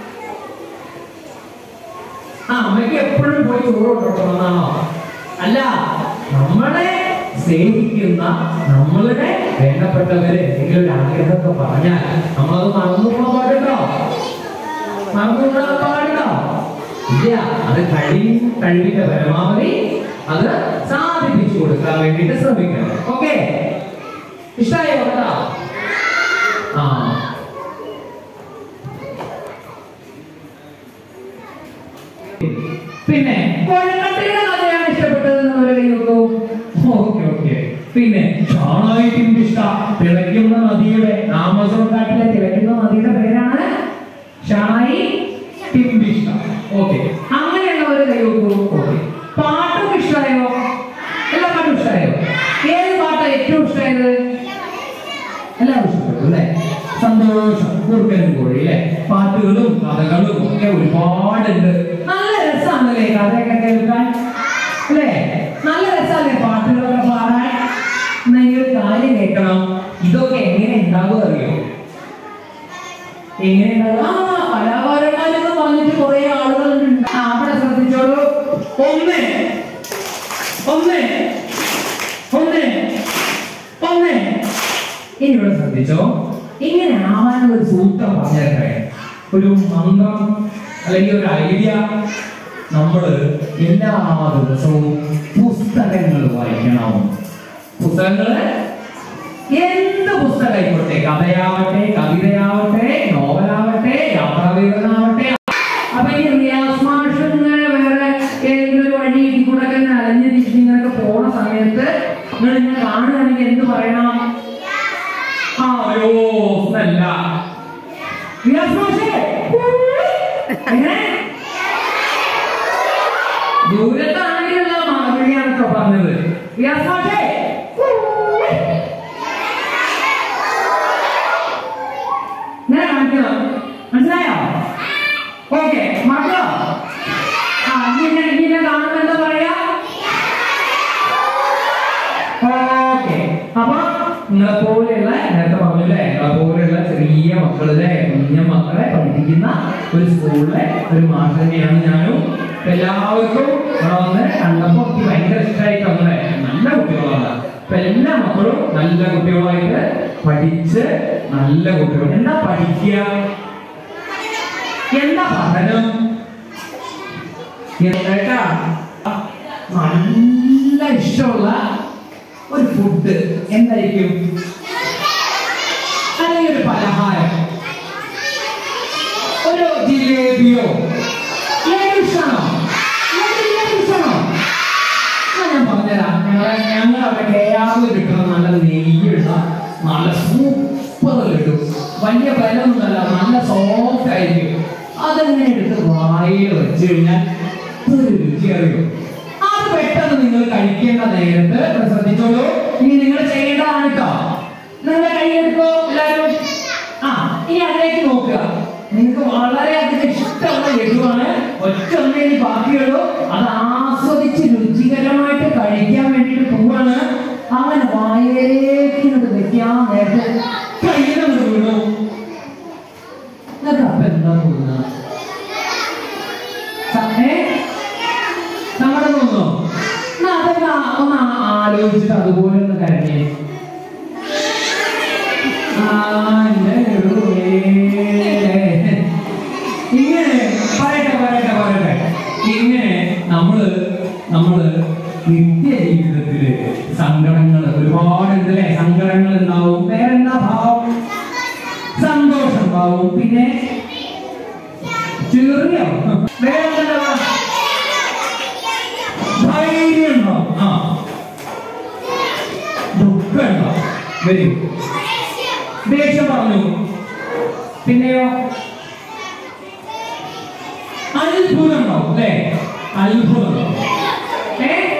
ആ അമ്മയ്ക്ക് എപ്പോഴും പോയി ചോറ് കൊണ്ടുവരണമെന്നാണോ അല്ല നമ്മളെ സ്നേഹിക്കുന്ന നമ്മളുടെ വേണ്ടപ്പെട്ടവര് എന്തെങ്കിലും ഒരു ആഗ്രഹമൊക്കെ പറഞ്ഞാൽ നമ്മളത് മറന്നു പോകാൻ പാടുണ്ടോ മറന്നു പോകാൻ പാടുണ്ടോ ഇല്ല അത് കഴി കഴിവിന്റെ പരമാവധി അത് സാധിപ്പിച്ചു കൊടുക്കാൻ വേണ്ടിയിട്ട് ശ്രമിക്കണം ഓക്കെ ഇഷ്ടായോ കഥ ആ പിന്നെ കൊഴക്കട്ടയുടെ കഥയാണ് ഇഷ്ടപ്പെട്ടത് എന്നവരെ കൈ നോക്കൂ ഓക്കെ ഓക്കെ പിന്നെ ഷാണായി തിമ്പിഷ്ട തിളയ്ക്കുന്ന നദിയുടെ ആമസോൺ കാട്ടിലെ തിളയ്ക്കുന്ന നദിയുടെ പേരാണ് ഷാണായി തിമ്പിഷ്ട ഓക്കെ അങ്ങനെയുള്ളവരെ കൈ നോക്കൂ ഓക്കെ പാട്ടും ഇഷ്ടമായോ എല്ലാ പാട്ടും ഇഷ്ടമായോ ഏത് പാട്ടാ ഏറ്റവും ഇഷ്ടമായത് എല്ലാവരും ഇഷ്ടപ്പെട്ടു അല്ലേ സന്തോഷം കുറുക്കനും കോഴി അല്ലേ പാട്ടുകളും കഥകളും ഒക്കെ ഒരുപാടുണ്ട് നല്ല രസമാണല്ലേ കഥയൊക്കെ കേൾക്കാൻ അല്ലേ നല്ല രസമല്ലേ പാട്ടുകളൊക്കെ പാടാൻ എന്നാ ഈ ഒരു കാര്യം കേൾക്കണം ഇതൊക്കെ എങ്ങനെ ഉണ്ടാകുക അറിയോ എങ്ങനെ ഉണ്ടാകുക ആ കലാകാരന്മാരെന്ന് പറഞ്ഞിട്ട് കുറെ ആളുകളുണ്ട് ആ, അവിടെ ശ്രദ്ധിച്ചോളൂ ഒന്ന് ഒന്ന് ഒന്ന് ഒന്ന് ഇനി ഇവിടെ ശ്രദ്ധിച്ചോ ഇങ്ങനെ ആവാനുള്ള ഒരു സൂത്രം പറഞ്ഞേക്കേ ഒരു മന്ത്രം അല്ലെങ്കിൽ ഒരു ഐഡിയ നമ്മൾ എല്ലാ ദിവസവും പുസ്തകങ്ങൾ വായിക്കണം പുസ്തകങ്ങള് എന്ത് പുസ്തകമായിക്കോട്ടെ കഥയാവട്ടെ കവിതയാവട്ടെ നോവലാവട്ടെ യാത്രാവിവരണമാവട്ടെ അപ്പൊ ഈ റിയാസ് മാഷ് ഇങ്ങനെ വേറെ ഏതെങ്കിലും ഒരു വഴി കൂടെ തന്നെ അലഞ്ഞു തിരിച്ച് ഇങ്ങനെയൊക്കെ പോണ സമയത്ത് നിങ്ങൾ ഇങ്ങനെ കാണുകയാണെങ്കിൽ എന്ത് പറയണം ആ അയ്യോ എന്നല്ല റിയാസ് മാഷേ എങ്ങനെ ദൂരത്താണെങ്കിലുള്ള മറുപടിയാണ് കേട്ടോ പറഞ്ഞത് റിയാസ് മാഷേ ഇങ്ങനെ കാണിക്കണം മനസ്സിലായോ ഓക്കെ മക്കളോ ആ ഇങ്ങനെ ഇങ്ങനെ കാണുമ്പോ എന്താ പറയാ ഓക്കെ അപ്പൊ നിങ്ങളെ പോലെയുള്ള നേരത്തെ പറഞ്ഞില്ലേ നിങ്ങളെ പോലെയുള്ള ചെറിയ മക്കളിലെ കുഞ്ഞ മക്കളെ പഠിപ്പിക്കുന്ന ഒരു സ്കൂളിലെ ഒരു മാഷ് തന്നെയാണ് ഞാനും അപ്പൊ എല്ലാവർക്കും ഇവിടെ വന്ന് കണ്ടപ്പോ എനിക്ക് ഭയങ്കര ഇഷ്ടമായി തന്നെ നല്ല കുട്ടികളാണ് അപ്പൊ എല്ലാ മക്കളും നല്ല കുട്ടികളായിട്ട് പഠിച്ച് നല്ല കുട്ടികൾ എന്താ പഠിക്കുക എന്താ പഠനം കേട്ടാ നല്ല ഇഷ്ടമുള്ള ഒരു ഫുഡ് എന്തായിരിക്കും അല്ലെങ്കിൽ ഒരു പലഹാരം ഒരു ജിലേബിയോ ലഡുഷാണോ ലഡുഷാണോ ഞാൻ പറഞ്ഞുതരാം ഞങ്ങളെ ഞങ്ങൾ അവിടെ കെയാറിൽ കിട്ടുന്ന നല്ല നെയ്യുള്ള നല്ല സൂപ്പർ ലഡു വലിയ ബലമൊന്നുമല്ല നല്ല സോഫ്റ്റ് ആയിരിക്കും അതെങ്ങനെ എടുത്ത് വായിൽ വെച്ച് കഴിഞ്ഞാൽ ഒരു രുചി അറിയും അത് പെട്ടെന്ന് നിങ്ങൾ കഴിക്കേണ്ട നേരത്ത് ഇവിടെ ശ്രദ്ധിച്ചോളൂ ഇനി നിങ്ങൾ ചെയ്യേണ്ടതാണ് കേട്ടോ നിങ്ങൾ കൈയെടുക്കോ എല്ലാവരും ആ ഇനി അതിലേക്ക് നോക്കുക നിങ്ങൾക്ക് വളരെയധികം ഇഷ്ടമുള്ള ലഡുവാണ് ഒറ്റ ഒന്നേ ഇനി ബാക്കിയുള്ളൂ അത് ആസ്വദിച്ച് രുചികരമായിട്ട് കഴിക്കാൻ വേണ്ടിയിട്ട് പോവാണ് അങ്ങനെ വായേക്ക് ഇങ്ങോട്ട് വെക്കാൻ നേരത്തെ കയ്യിലങ്ങോട്ട് വീണു നിങ്ങൾക്ക് അപ്പൊ എന്താ തോന്നുന്നത് സ- ഏ? സങ്കടം തോന്നുന്നോ എന്നാ അതൊക്കെ ആ- ഒന്ന് ആ- ആലോചിച്ചിട്ട് അതുപോലെ ഒന്ന് കരഞ്ഞേ ആ, എൻ്റെ ഗുരുവേ. ഇങ്ങനെ പറയട്ടെ പറയട്ടെ പറയട്ടെ ഇങ്ങനെ നമ്മള് നമ്മള് നിത്യ ജീവിതത്തില് സങ്കടങ്ങൾ ഒരുപാട് ഉണ്ടല്ലേ സങ്കടങ്ങൾ ഉണ്ടാവും വേറെന്താ ഭാവം സന്തോഷം ഉണ്ടാവും പിന്നെ ചെറിയ വേറെന്താ ധൈര്യം ഉണ്ടാവും ആ ദുഃഖം ഉണ്ടാവും വരും ദേഷ്യം പറഞ്ഞു പിന്നെയോ അത്ഭുതം ഉണ്ടാവും അല്ലേ അത്ഭുതം ഉണ്ടാവും ഏ